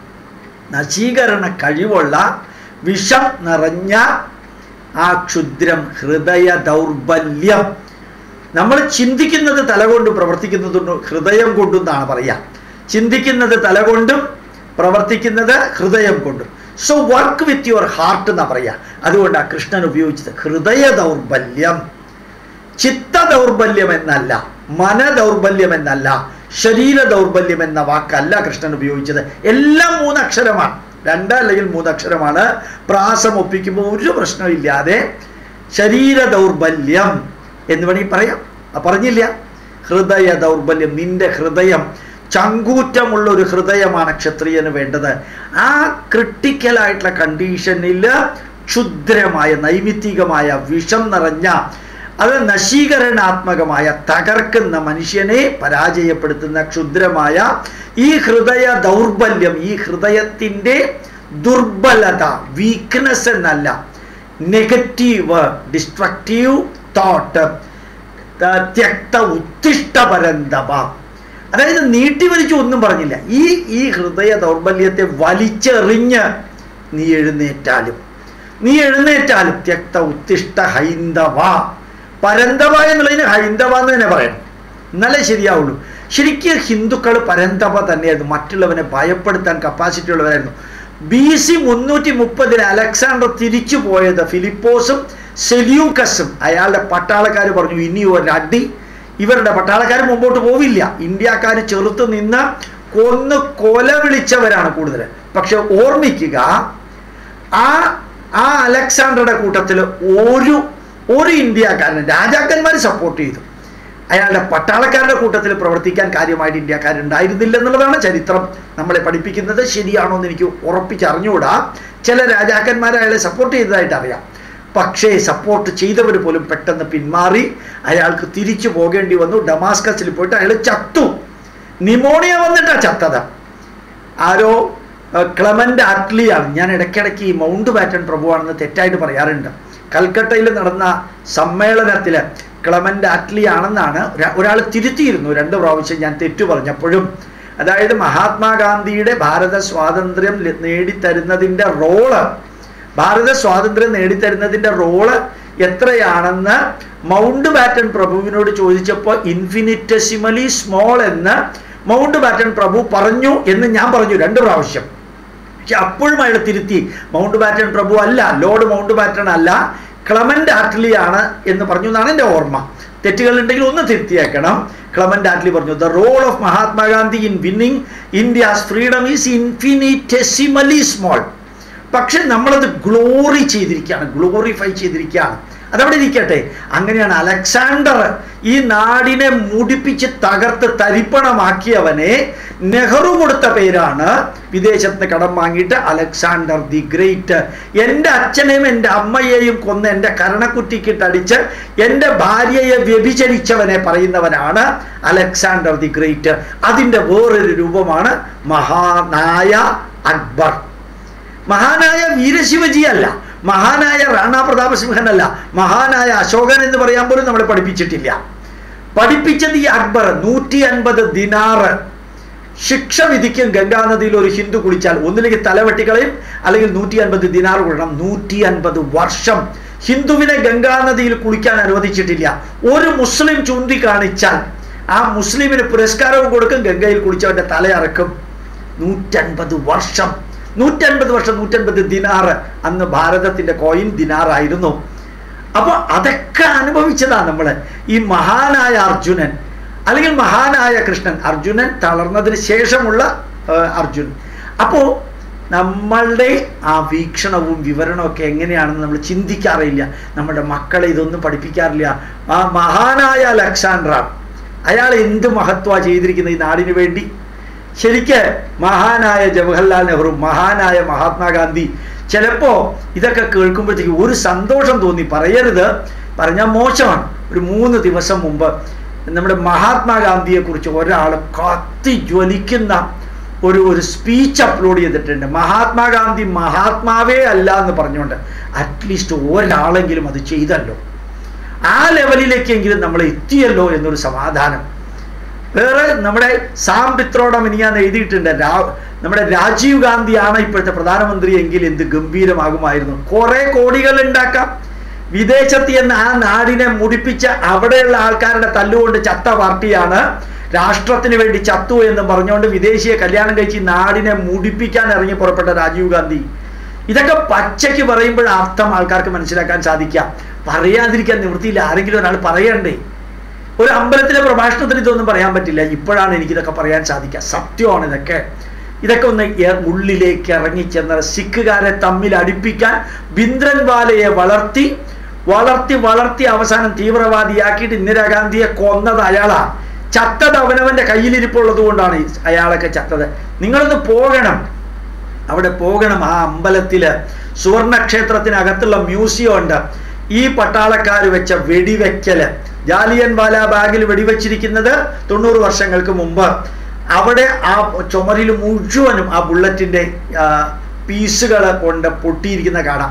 നശീകരണ കഴിവുള്ള വിഷം നിറഞ്ഞ ആ ക്ഷുദ്രം ഹൃദയ ദൗർബല്യം നമ്മൾ ചിന്തിക്കുന്നത് തലകൊണ്ട് പ്രവർത്തിക്കുന്നത് ഹൃദയം കൊണ്ടെന്നാണ് പറയുക ചിന്തിക്കുന്നത് തലകൊണ്ടും പ്രവർത്തിക്കുന്നത് ഹൃദയം കൊണ്ടും so work with your heart എന്നാ പറയുക അതുകൊണ്ടാണ് കൃഷ്ണൻ ഉപയോഗിച്ചത് ഹൃദയ ദൗർബല്യം ചിത്ത ദൗർബല്യം എന്നല്ല മന ദൗർബല്യം എന്നല്ല ശരീര ദൗർബല്യം എന്ന വാക്കല്ല കൃഷ്ണൻ ഉപയോഗിച്ചത് എല്ലാം മൂന്നക്ഷരമാണ് രണ്ട് അല്ലെങ്കിൽ മൂന്നക്ഷരമാണ് പ്രാസം ഒപ്പിക്കുമ്പോൾ ഒരു പ്രശ്നമില്ലാതെ ശരീര ദൗർബല്യം എന്ന് വേണമെങ്കിൽ പറയാം ആ പറഞ്ഞില്ല ഹൃദയ ദൗർബല്യം നിന്റെ ഹൃദയം ചങ്കൂറ്റമുള്ള ഒരു ഹൃദയമാണ് ക്ഷത്രിയന് വേണ്ടത് ആ ക്രിട്ടിക്കലായിട്ടുള്ള കണ്ടീഷനിൽ ക്ഷുദ്രമായ നൈമിത്തികമായ വിഷം നിറഞ്ഞ അത് നശീകരണാത്മകമായ തകർക്കുന്ന മനുഷ്യനെ പരാജയപ്പെടുത്തുന്ന ക്ഷുദ്രമായ ഈ ഹൃദയ ദൗർബല്യം ഈ ഹൃദയത്തിൻ്റെ ദുർബലത വീക്ക്നെസ് എന്നല്ല നെഗറ്റീവ് ഡിസ്ട്രക്റ്റീവ് തോട്ട് ത്യക്ത ഉത്തിഷ്ട പരന്തപ അതായത് നീട്ടി വലിച്ചു ഒന്നും പറഞ്ഞില്ല ഈ ഈ ഹൃദയ ദൗർബല്യത്തെ വലിച്ചെറിഞ്ഞ് നീ എഴുന്നേറ്റാലും നീ എഴുന്നേറ്റാലും ത്യക്ത ഉത്തിഷ്ട ഹൈന്ദവ പരന്തവ എന്നുള്ളതിന് ഹൈന്ദവ എന്ന് തന്നെ പറയണം എന്നാലേ ശരിയാവുള്ളൂ ശരിക്കും ഹിന്ദുക്കൾ പരന്തവ തന്നെയായിരുന്നു മറ്റുള്ളവനെ ഭയപ്പെടുത്താൻ കപ്പാസിറ്റി ഉള്ളവരായിരുന്നു ബി സി മുന്നൂറ്റി മുപ്പതിൽ അലക്സാണ്ടർ തിരിച്ചു പോയത് ഫിലിപ്പോസും സെല്യൂക്കസും അയാളുടെ പട്ടാളക്കാർ പറഞ്ഞു ഇനി ഒരടി ഇവരുടെ പട്ടാളക്കാർ മുമ്പോട്ട് പോവില്ല ഇന്ത്യക്കാർ ചെറുത്ത് നിന്ന് കൊന്ന് കൊല വിളിച്ചവരാണ് കൂടുതൽ പക്ഷെ ഓർമ്മിക്കുക ആ ആ അലക്സാണ്ടറുടെ കൂട്ടത്തിൽ ഒരു ഒരു ഇന്ത്യക്കാരൻ രാജാക്കന്മാർ സപ്പോർട്ട് ചെയ്തു അയാളുടെ പട്ടാളക്കാരുടെ കൂട്ടത്തിൽ പ്രവർത്തിക്കാൻ കാര്യമായിട്ട് ഇന്ത്യക്കാരുണ്ടായിരുന്നില്ല എന്നുള്ളതാണ് ചരിത്രം നമ്മളെ പഠിപ്പിക്കുന്നത് ശരിയാണോ എന്ന് എനിക്ക് ഉറപ്പിച്ചറിഞ്ഞുകൂടാ ചില രാജാക്കന്മാർ അയാളെ സപ്പോർട്ട് ചെയ്തതായിട്ട് അറിയാം പക്ഷേ സപ്പോർട്ട് ചെയ്തവർ പോലും പെട്ടെന്ന് പിന്മാറി അയാൾക്ക് തിരിച്ചു പോകേണ്ടി വന്നു ഡമാസ്കസിൽ പോയിട്ട് അയാൾ ചത്തു നിമോണിയ വന്നിട്ടാ ചത്തത് ആരോ ക്ലമൻ്റ് ആറ്റ്ലിയാണ് ഞാൻ ഇടയ്ക്കിടയ്ക്ക് ഈ മൗണ്ട് ബാറ്റൺ പ്രഭുവാണെന്ന് തെറ്റായിട്ട് പറയാറുണ്ട് കൽക്കട്ടയിൽ നടന്ന സമ്മേളനത്തിൽ ക്ലമൻ്റ് ആറ്റ്ലി ആണെന്നാണ് ഒരാൾ തിരുത്തിയിരുന്നു രണ്ട് പ്രാവശ്യം ഞാൻ തെറ്റു പറഞ്ഞപ്പോഴും അതായത് മഹാത്മാഗാന്ധിയുടെ ഭാരത സ്വാതന്ത്ര്യം നേടിത്തരുന്നതിൻ്റെ റോള് ഭാരത സ്വാതന്ത്ര്യം നേടിത്തരുന്നതിൻ്റെ റോള് എത്രയാണെന്ന് മൗണ്ട് ബാറ്റൺ പ്രഭുവിനോട് ചോദിച്ചപ്പോൾ ഇൻഫിനിറ്റസിമലി സ്മോൾ എന്ന് മൗണ്ട് ബാറ്റൺ പ്രഭു പറഞ്ഞു എന്ന് ഞാൻ പറഞ്ഞു രണ്ട് പ്രാവശ്യം പക്ഷെ അപ്പോഴും അയാൾ തിരുത്തി മൗണ്ട് ബാറ്റൺ പ്രഭു അല്ല ലോർഡ് മൗണ്ട് ബാറ്റൺ അല്ല ക്ലമൻ്റ് ആറ്റ്ലി ആണ് എന്ന് പറഞ്ഞു എന്നാണ് എൻ്റെ ഓർമ്മ തെറ്റുകൾ ഉണ്ടെങ്കിൽ ഒന്ന് തിരുത്തിയേക്കണം ക്ലമൻ്റ് ആറ്റ്ലി പറഞ്ഞു the role of Mahatma Gandhi in winning India's freedom is infinitesimally small പക്ഷെ നമ്മളത് ഗ്ലോറി ചെയ്തിരിക്കുകയാണ് ഗ്ലോറിഫൈ ചെയ്തിരിക്കുകയാണ് അതവിടെ ഇരിക്കട്ടെ അങ്ങനെയാണ് അലക്സാണ്ടർ ഈ നാടിനെ മുടിപ്പിച്ച് തകർത്ത് തരിപ്പണമാക്കിയവനെ നെഹ്റു കൊടുത്ത പേരാണ് വിദേശത്ത് കടം വാങ്ങിയിട്ട് അലക്സാണ്ടർ ദി ഗ്രേറ്റ് എൻ്റെ അച്ഛനെയും എൻ്റെ അമ്മയെയും കൊന്ന് എൻ്റെ കരണക്കുറ്റിക്കിട്ടടിച്ച് എൻ്റെ ഭാര്യയെ വ്യഭിചരിച്ചവനെ പറയുന്നവനാണ് അലക്സാണ്ടർ ദി ഗ്രേറ്റ് അതിൻ്റെ വേറൊരു രൂപമാണ് മഹാനായ അക്ബർ മഹാനായ വീരശിവജി അല്ല മഹാനായ റാണാ പ്രതാപസിംഹൻ അല്ല മഹാനായ അശോകൻ എന്ന് പറയാൻ പോലും നമ്മളെ പഠിപ്പിച്ചിട്ടില്ല പഠിപ്പിച്ചത് ഈ അക്ബർ നൂറ്റി അൻപത് ദിനാറ് ശിക്ഷ വിധിക്കും ഗംഗാനദിയിൽ ഒരു ഹിന്ദു കുളിച്ചാൽ ഒന്നിലേക്ക് തലവെട്ടിക്കളയും അല്ലെങ്കിൽ നൂറ്റി അൻപത് ദിനാർ കൊടുക്കണം നൂറ്റി അൻപത് വർഷം ഹിന്ദുവിനെ ഗംഗാനദിയിൽ കുളിക്കാൻ അനുവദിച്ചിട്ടില്ല ഒരു മുസ്ലിം ചൂണ്ടിക്കാണിച്ചാൽ ആ മുസ്ലിമിന് പുരസ്കാരവും കൊടുക്കും ഗംഗയിൽ കുളിച്ചവന്റെ തലയറക്കും നൂറ്റൻപത് വർഷം നൂറ്റൻപത് വർഷം നൂറ്റൻപത് ദിനാറ് അന്ന് ഭാരതത്തിന്റെ കോയിൻ ദിനാറായിരുന്നു അപ്പോൾ അതൊക്കെ അനുഭവിച്ചതാണ് നമ്മൾ ഈ മഹാനായ അർജുനൻ അല്ലെങ്കിൽ മഹാനായ കൃഷ്ണൻ അർജുനൻ തളർന്നതിന് ശേഷമുള്ള ആ, അർജുൻ അപ്പോൾ നമ്മളുടെ ആ വീക്ഷണവും വിവരണവും ഒക്കെ എങ്ങനെയാണെന്ന് നമ്മൾ ചിന്തിക്കാറില്ല നമ്മുടെ മക്കളെ ഇതൊന്നും പഠിപ്പിക്കാറില്ല ആ മഹാനായ അലക്സാണ്ട്ര അയാൾ എന്ത് മഹത്വ ചെയ്തിരിക്കുന്നത് ഈ നാടിന് വേണ്ടി ശരിക്ക് മഹാനായ ജവഹർലാൽ നെഹ്റു മഹാനായ മഹാത്മാഗാന്ധി ചിലപ്പോ ഇതൊക്കെ കേൾക്കുമ്പോഴത്തേക്ക് ഒരു സന്തോഷം തോന്നി പറയരുത് പറഞ്ഞാൽ മോശമാണ് ഒരു മൂന്ന് ദിവസം മുമ്പ് നമ്മുടെ മഹാത്മാഗാന്ധിയെ കുറിച്ച് ഒരാൾ കത്തി ജ്വലിക്കുന്ന ഒരു ഒരു സ്പീച്ച് അപ്ലോഡ് ചെയ്തിട്ടുണ്ട് മഹാത്മാഗാന്ധി മഹാത്മാവേ അല്ല എന്ന് പറഞ്ഞുകൊണ്ട് അറ്റ്ലീസ്റ്റ് ഒരാളെങ്കിലും അത് ചെയ്തല്ലോ ആ ലെവലിലേക്കെങ്കിലും നമ്മൾ എത്തിയല്ലോ എന്നൊരു സമാധാനം വേറെ നമ്മുടെ സാം പിത്രോടം ഇനി ഞാൻ എഴുതിയിട്ടുണ്ട് രാ നമ്മുടെ രാജീവ് ഗാന്ധിയാണ് ഇപ്പോഴത്തെ പ്രധാനമന്ത്രി എങ്കിൽ എന്ത് ഗംഭീരമാകുമായിരുന്നു കുറെ കോടികൾ ഉണ്ടാക്കാം വിദേശത്ത് എന്ന് ആ നാടിനെ മുടിപ്പിച്ച അവിടെയുള്ള ആൾക്കാരുടെ തല്ലുകൊണ്ട് ചത്ത പാർട്ടിയാണ് രാഷ്ട്രത്തിന് വേണ്ടി ചത്തു എന്ന് പറഞ്ഞുകൊണ്ട് വിദേശിയെ കല്യാണം കഴിച്ച് ഈ നാടിനെ മുടിപ്പിക്കാൻ ഇറങ്ങി പുറപ്പെട്ട രാജീവ് ഗാന്ധി ഇതൊക്കെ പച്ചയ്ക്ക് പറയുമ്പോൾ അർത്ഥം ആൾക്കാർക്ക് മനസ്സിലാക്കാൻ സാധിക്കാം പറയാതിരിക്കാൻ നിവൃത്തിയില്ല ആരെങ്കിലും ഒരാൾ പറയണ്ടേ ഒരു അമ്പലത്തിലെ പ്രഭാഷണത്തിന് ഇതൊന്നും പറയാൻ പറ്റില്ല ഇപ്പോഴാണ് എനിക്കിതൊക്കെ പറയാൻ സാധിക്കുക സത്യമാണ് ഇതൊക്കെ ഇതൊക്കെ ഒന്ന് എ- ഉള്ളിലേക്ക് ഇറങ്ങിച്ചെന്ന സിഖുകാരെ തമ്മിൽ അടുപ്പിക്കാൻ ബിന്ദ്രൻവാലയെ വളർത്തി വളർത്തി വളർത്തി അവസാനം തീവ്രവാദിയാക്കിയിട്ട് ഇന്ദിരാഗാന്ധിയെ കൊന്നത് അയാളാ ചത്തത് അവനവന്റെ കയ്യിലിരിപ്പുള്ളത് കൊണ്ടാണ് ഈ അയാളൊക്കെ ചത്തത് നിങ്ങളൊന്ന് പോകണം അവിടെ പോകണം ആ അമ്പലത്തില് സുവർണക്ഷേത്രത്തിനകത്തുള്ള മ്യൂസിയം ഉണ്ട് ഈ പട്ടാളക്കാർ വെച്ച വെടിവെക്കല് ജാലിയൻ വാല ബാഗിൽ വെടിവെച്ചിരിക്കുന്നത് തൊണ്ണൂറ് വർഷങ്ങൾക്ക് മുമ്പ് അവിടെ ആ ചുമരിൽ മുഴുവനും ആ ബുള്ളറ്റിന്റെ പീസുകൾ കൊണ്ട് പൊട്ടിയിരിക്കുന്ന കാണാം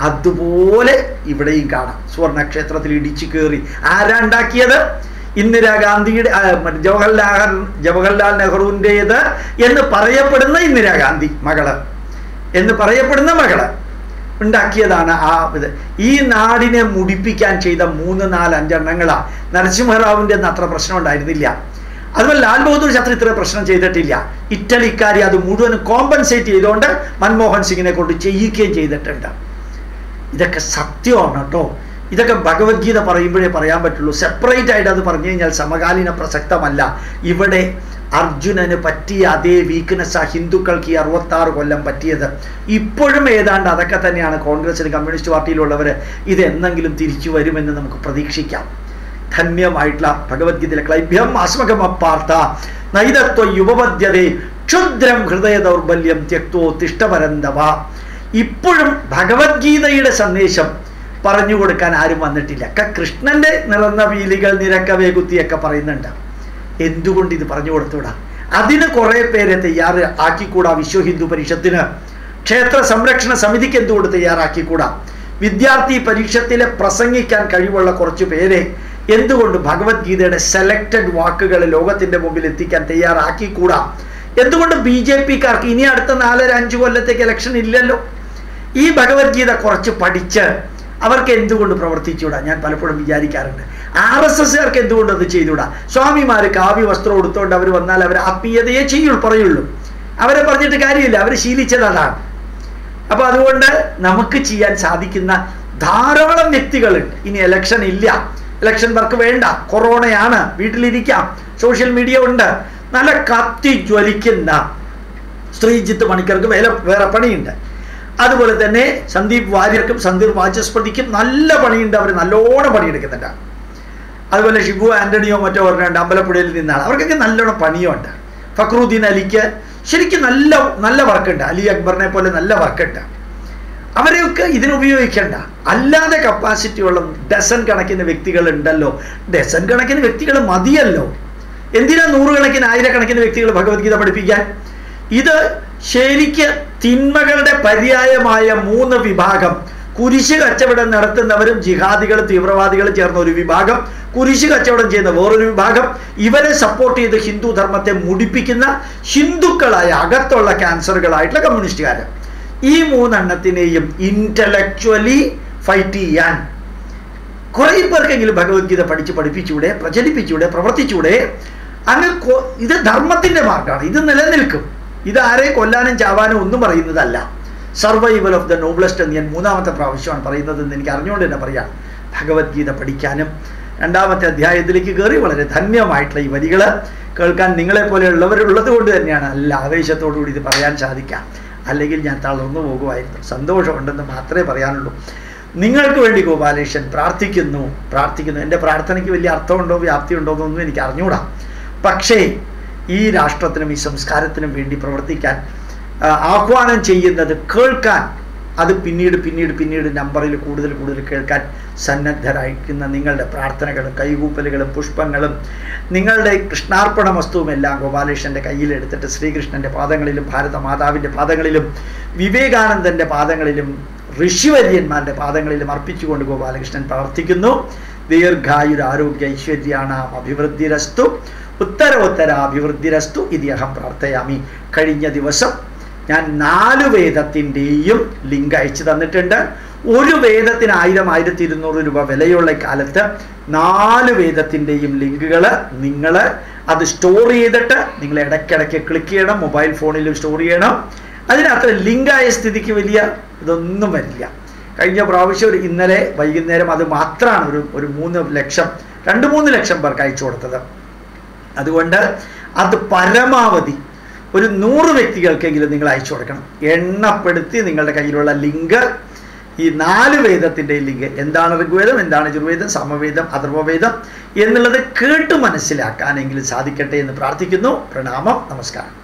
അതുപോലെ ഇവിടെയും കാണാം സുവർണക്ഷേത്രത്തിൽ ഇടിച്ചു കയറി ആരാ ഉണ്ടാക്കിയത് ഇന്ദിരാഗാന്ധിയുടെ ആ, മറ്റേ ജവഹർലാൽ ജവഹർലാൽ നെഹ്റുവിൻ്റെത് എന്ന് പറയപ്പെടുന്ന ഇന്ദിരാഗാന്ധി മകള് എന്ന് പറയപ്പെടുന്ന മകള് ഉണ്ടാക്കിയതാണ് ആ ഇത് ഈ നാടിനെ മുടിപ്പിക്കാൻ ചെയ്ത മൂന്ന് നാല് അഞ്ചെണ്ണങ്ങളാ നരസിംഹറാവുവിൻ്റെ ഒന്നും അത്ര പ്രശ്നം ഉണ്ടായിരുന്നില്ല അതുപോലെ ലാൽ ബഹദൂർ ശാസ്ത്രി ഇത്ര പ്രശ്നം ചെയ്തിട്ടില്ല ഇറ്റലിക്കാരി അത് മുഴുവൻ കോമ്പൻസേറ്റ് ചെയ്തുകൊണ്ട് മൻമോഹൻ സിംഗിനെ കൊണ്ട് ചെയ്യിക്കുകയും ചെയ്തിട്ടുണ്ട് ഇതൊക്കെ സത്യമാണ് കേട്ടോ ഇതൊക്കെ ഭഗവത്ഗീത പറയുമ്പോഴേ പറയാൻ പറ്റുള്ളൂ സെപ്പറേറ്റ് ആയിട്ട് അത് പറഞ്ഞു കഴിഞ്ഞാൽ സമകാലീന പ്രസക്തമല്ല ഇവിടെ അർജുനന് പറ്റിയ അതേ വീക്ക്നെസ് ആ ഹിന്ദുക്കൾക്ക് ഈ അറുപത്താറ് കൊല്ലം പറ്റിയത് ഇപ്പോഴും ഏതാണ്ട് അതൊക്കെ തന്നെയാണ് കോൺഗ്രസിന് കമ്മ്യൂണിസ്റ്റ് പാർട്ടിയിലുള്ളവർ ഇത് എന്നെങ്കിലും തിരിച്ചു വരുമെന്ന് നമുക്ക് പ്രതീക്ഷിക്കാം ധന്യമായിട്ടുള്ള ഭഗവത്ഗീതയിലെ ക്ലൈഭ്യം അസ്മകമപ്പാർത്ത നൈതത്വ യുവപദ്യതേ ക്ഷുദ്രം ഹൃദയ ദൗർബല്യം ത്യക്തോ തിഷ്ടപരന്തവ ഇപ്പോഴും ഭഗവത്ഗീതയുടെ സന്ദേശം പറഞ്ഞു കൊടുക്കാൻ ആരും വന്നിട്ടില്ല ഒക്കെ കൃഷ്ണന്റെ നിറന്ന വീലികൾ നിരക്കവേ കുത്തിയൊക്കെ പറയുന്നുണ്ട് എന്തുകൊണ്ട് ഇത് പറഞ്ഞു കൊടുത്തുകൂടാ അതിന് കുറെ പേരെ തയ്യാറ് ആക്കിക്കൂടാ വിശ്വ ഹിന്ദു പരിഷത്തിന് ക്ഷേത്ര സംരക്ഷണ സമിതിക്ക് എന്തുകൊണ്ട് തയ്യാറാക്കിക്കൂടാ വിദ്യാർത്ഥി പരീക്ഷത്തിലെ പ്രസംഗിക്കാൻ കഴിവുള്ള കുറച്ച് പേരെ എന്തുകൊണ്ട് ഭഗവത്ഗീതയുടെ സെലക്റ്റഡ് വാക്കുകൾ ലോകത്തിന്റെ മുമ്പിൽ എത്തിക്കാൻ തയ്യാറാക്കിക്കൂടാ എന്തുകൊണ്ട് ബി ജെ പിക്കാർക്ക് ഇനി അടുത്ത നാലര അഞ്ചു കൊല്ലത്തേക്ക് ഇലക്ഷൻ ഇല്ലല്ലോ ഈ ഭഗവത്ഗീത കുറച്ച് പഠിച്ച് അവർക്ക് എന്തുകൊണ്ട് പ്രവർത്തിച്ചുകൂടാ ഞാൻ പലപ്പോഴും വിചാരിക്കാറുണ്ട് ആർ എസ് എസ്കാർക്ക് എന്തുകൊണ്ട് അത് ചെയ്തുകൂടാ സ്വാമിമാര് കാവ്യ വസ്ത്രം എടുത്തുകൊണ്ട് അവർ വന്നാൽ അവർ ആത്മീയതയെ ചെയ്യുള്ളൂ പറയുള്ളൂ അവരെ പറഞ്ഞിട്ട് കാര്യമില്ല അവർ ശീലിച്ചത് അതാണ് അപ്പൊ അതുകൊണ്ട് നമുക്ക് ചെയ്യാൻ സാധിക്കുന്ന ധാരാളം വ്യക്തികളുണ്ട് ഇനി ഇലക്ഷൻ ഇല്ല ഇലക്ഷൻ വർക്ക് വേണ്ട കൊറോണയാണ് വീട്ടിലിരിക്കാം സോഷ്യൽ മീഡിയ ഉണ്ട് നല്ല കത്തി ജ്വലിക്കുന്ന ശ്രീജിത്ത് മണിക്കർക്ക് വേറെ വേറെ പണിയുണ്ട് അതുപോലെ തന്നെ സന്ദീപ് വാര്യർക്കും സന്ദീപ് വാചസ്പതിക്കും നല്ല പണിയുണ്ട് അവർ നല്ലോണം പണിയെടുക്കുന്നുണ്ട് അതുപോലെ ഷിബു ആന്റണിയോ മറ്റോ പറഞ്ഞുണ്ട് അമ്പലപ്പുഴയിൽ നിന്നാണ് അവർക്കൊക്കെ നല്ലോണം പണിയുണ്ട് ഫക്രുദ്ദീൻ അലിക്ക് ശരിക്കും നല്ല നല്ല വർക്കുണ്ട് അലി അക്ബറിനെ പോലെ നല്ല വർക്കുണ്ട് അവരെയൊക്കെ ഇതിനുപയോഗിക്കേണ്ട അല്ലാതെ കപ്പാസിറ്റി ഉള്ള ഡസൻ കണക്കിന് വ്യക്തികൾ ഉണ്ടല്ലോ ഡസൻ കണക്കിന് വ്യക്തികൾ മതിയല്ലോ എന്തിനാ നൂറുകണക്കിന് ആയിരക്കണക്കിന് വ്യക്തികൾ ഭഗവത്ഗീത പഠിപ്പിക്കാൻ ഇത് ശരിക്ക് തിന്മകളുടെ പര്യായമായ മൂന്ന് വിഭാഗം കുരിശ് കച്ചവടം നടത്തുന്നവരും ജിഹാദികളും തീവ്രവാദികളും ചേർന്ന ഒരു വിഭാഗം കുരിശ് കച്ചവടം ചെയ്യുന്ന വേറൊരു വിഭാഗം ഇവരെ സപ്പോർട്ട് ചെയ്ത് ഹിന്ദു ധർമ്മത്തെ മുടിപ്പിക്കുന്ന ഹിന്ദുക്കളായ അകത്തുള്ള ക്യാൻസറുകളായിട്ടുള്ള കമ്മ്യൂണിസ്റ്റുകാർ ഈ മൂന്നെണ്ണത്തിനെയും ഇന്റലക്ച്വലി ഫൈറ്റ് ചെയ്യാൻ കുറേ പേർക്കെങ്കിലും ഭഗവത്ഗീത പഠിച്ച് പഠിപ്പിച്ചൂടെ പ്രചരിപ്പിച്ചൂടെ പ്രവർത്തിച്ചൂടെ അങ്ങ് കൊ- ഇത് ധർമ്മത്തിന്റെ മാർഗമാണ് ഇത് നിലനിൽക്കും ഇത് ആരെ കൊല്ലാനും ചാവാനും ഒന്നും പറയുന്നതല്ല സർവൈവൽ ഓഫ് ദ നോബ്ലസ്റ്റ് എന്ന് ഞാൻ മൂന്നാമത്തെ പ്രാവശ്യമാണ് പറയുന്നത് എന്ന് എനിക്ക് അറിഞ്ഞുകൊണ്ട് തന്നെ പറയാം ഭഗവത്ഗീത പഠിക്കാനും രണ്ടാമത്തെ അധ്യായത്തിലേക്ക് കയറി വളരെ ധന്യമായിട്ടുള്ള ഈ വരികൾ കേൾക്കാൻ നിങ്ങളെപ്പോലെയുള്ളവരുള്ളത് കൊണ്ട് തന്നെയാണ് നല്ല ആവേശത്തോടു കൂടി ഇത് പറയാൻ സാധിക്കാം അല്ലെങ്കിൽ ഞാൻ തളർന്നു പോകുമായിരുന്നു സന്തോഷമുണ്ടെന്ന് മാത്രമേ പറയാനുള്ളൂ നിങ്ങൾക്ക് വേണ്ടി ഗോപാലേഷൻ പ്രാർത്ഥിക്കുന്നു പ്രാർത്ഥിക്കുന്നു എൻ്റെ പ്രാർത്ഥനയ്ക്ക് വലിയ അർത്ഥമുണ്ടോ വ്യാപ്തിയുണ്ടോ എന്നൊന്നും എനിക്ക് അറിഞ്ഞുകൂടാ പക്ഷേ ഈ രാഷ്ട്രത്തിനും ഈ സംസ്കാരത്തിനും വേണ്ടി പ്രവർത്തിക്കാൻ ആ, ആഹ്വാനം ചെയ്യുന്നത് കേൾക്കാൻ അത് പിന്നീട് പിന്നീട് പിന്നീട് നമ്പറിൽ കൂടുതൽ കൂടുതൽ കേൾക്കാൻ സന്നദ്ധരായിരിക്കുന്ന നിങ്ങളുടെ പ്രാർത്ഥനകളും കൈകൂപ്പലുകളും പുഷ്പങ്ങളും നിങ്ങളുടെ കൃഷ്ണാർപ്പണ വസ്തുവും എല്ലാം ഗോപാലേഷൻ്റെ കയ്യിലെടുത്തിട്ട് ശ്രീകൃഷ്ണൻ്റെ പാദങ്ങളിലും ഭാരതമാതാവിൻ്റെ പാദങ്ങളിലും വിവേകാനന്ദൻ്റെ പാദങ്ങളിലും ഋഷിവര്യന്മാരുടെ പാദങ്ങളിലും അർപ്പിച്ചുകൊണ്ട് ഗോപാലകൃഷ്ണൻ പ്രാർത്ഥിക്കുന്നു ദീർഘായുര ആരോഗ്യ ഐശ്വര്യാണാം അഭിവൃദ്ധിരസ്തു ഉത്തരോത്തര അഭിവൃദ്ധിരസ്തു ഇത് അഹം പ്രാർത്ഥയാമി കഴിഞ്ഞ ദിവസം ഞാൻ നാല് വേദത്തിൻ്റെയും ലിങ്ക് അയച്ചു തന്നിട്ടുണ്ട് ഒരു വേദത്തിന് ആയിരം ആയിരത്തി ഇരുന്നൂറ് രൂപ വിലയുള്ള കാലത്ത് നാല് വേദത്തിൻ്റെയും ലിങ്കുകൾ നിങ്ങൾ അത് സ്റ്റോർ ചെയ്തിട്ട് നിങ്ങൾ ഇടയ്ക്കിടയ്ക്ക് ക്ലിക്ക് ചെയ്യണം മൊബൈൽ ഫോണിലും സ്റ്റോർ ചെയ്യണം അതിനകത്ത് ലിങ്കായ സ്ഥിതിക്ക് വലിയ ഇതൊന്നും വരില്ല കഴിഞ്ഞ പ്രാവശ്യം ഒരു ഇന്നലെ വൈകുന്നേരം അത് മാത്രമാണ് ഒരു ഒരു മൂന്ന് ലക്ഷം രണ്ട് മൂന്ന് ലക്ഷം പേർക്ക് അയച്ചു കൊടുത്തത് അതുകൊണ്ട് അത് പരമാവധി ഒരു നൂറ് വ്യക്തികൾക്കെങ്കിലും നിങ്ങൾ അയച്ചു കൊടുക്കണം എണ്ണപ്പെടുത്തി നിങ്ങളുടെ കയ്യിലുള്ള ലിങ്ക് ഈ നാല് വേദത്തിൻ്റെ ലിങ്ക് എന്താണ് ഋഗ്വേദം എന്താണ് യജുർവേദം സമവേദം അഥർവവേദം എന്നുള്ളത് കേട്ട് മനസ്സിലാക്കാനെങ്കിലും സാധിക്കട്ടെ എന്ന് പ്രാർത്ഥിക്കുന്നു പ്രണാമം നമസ്കാരം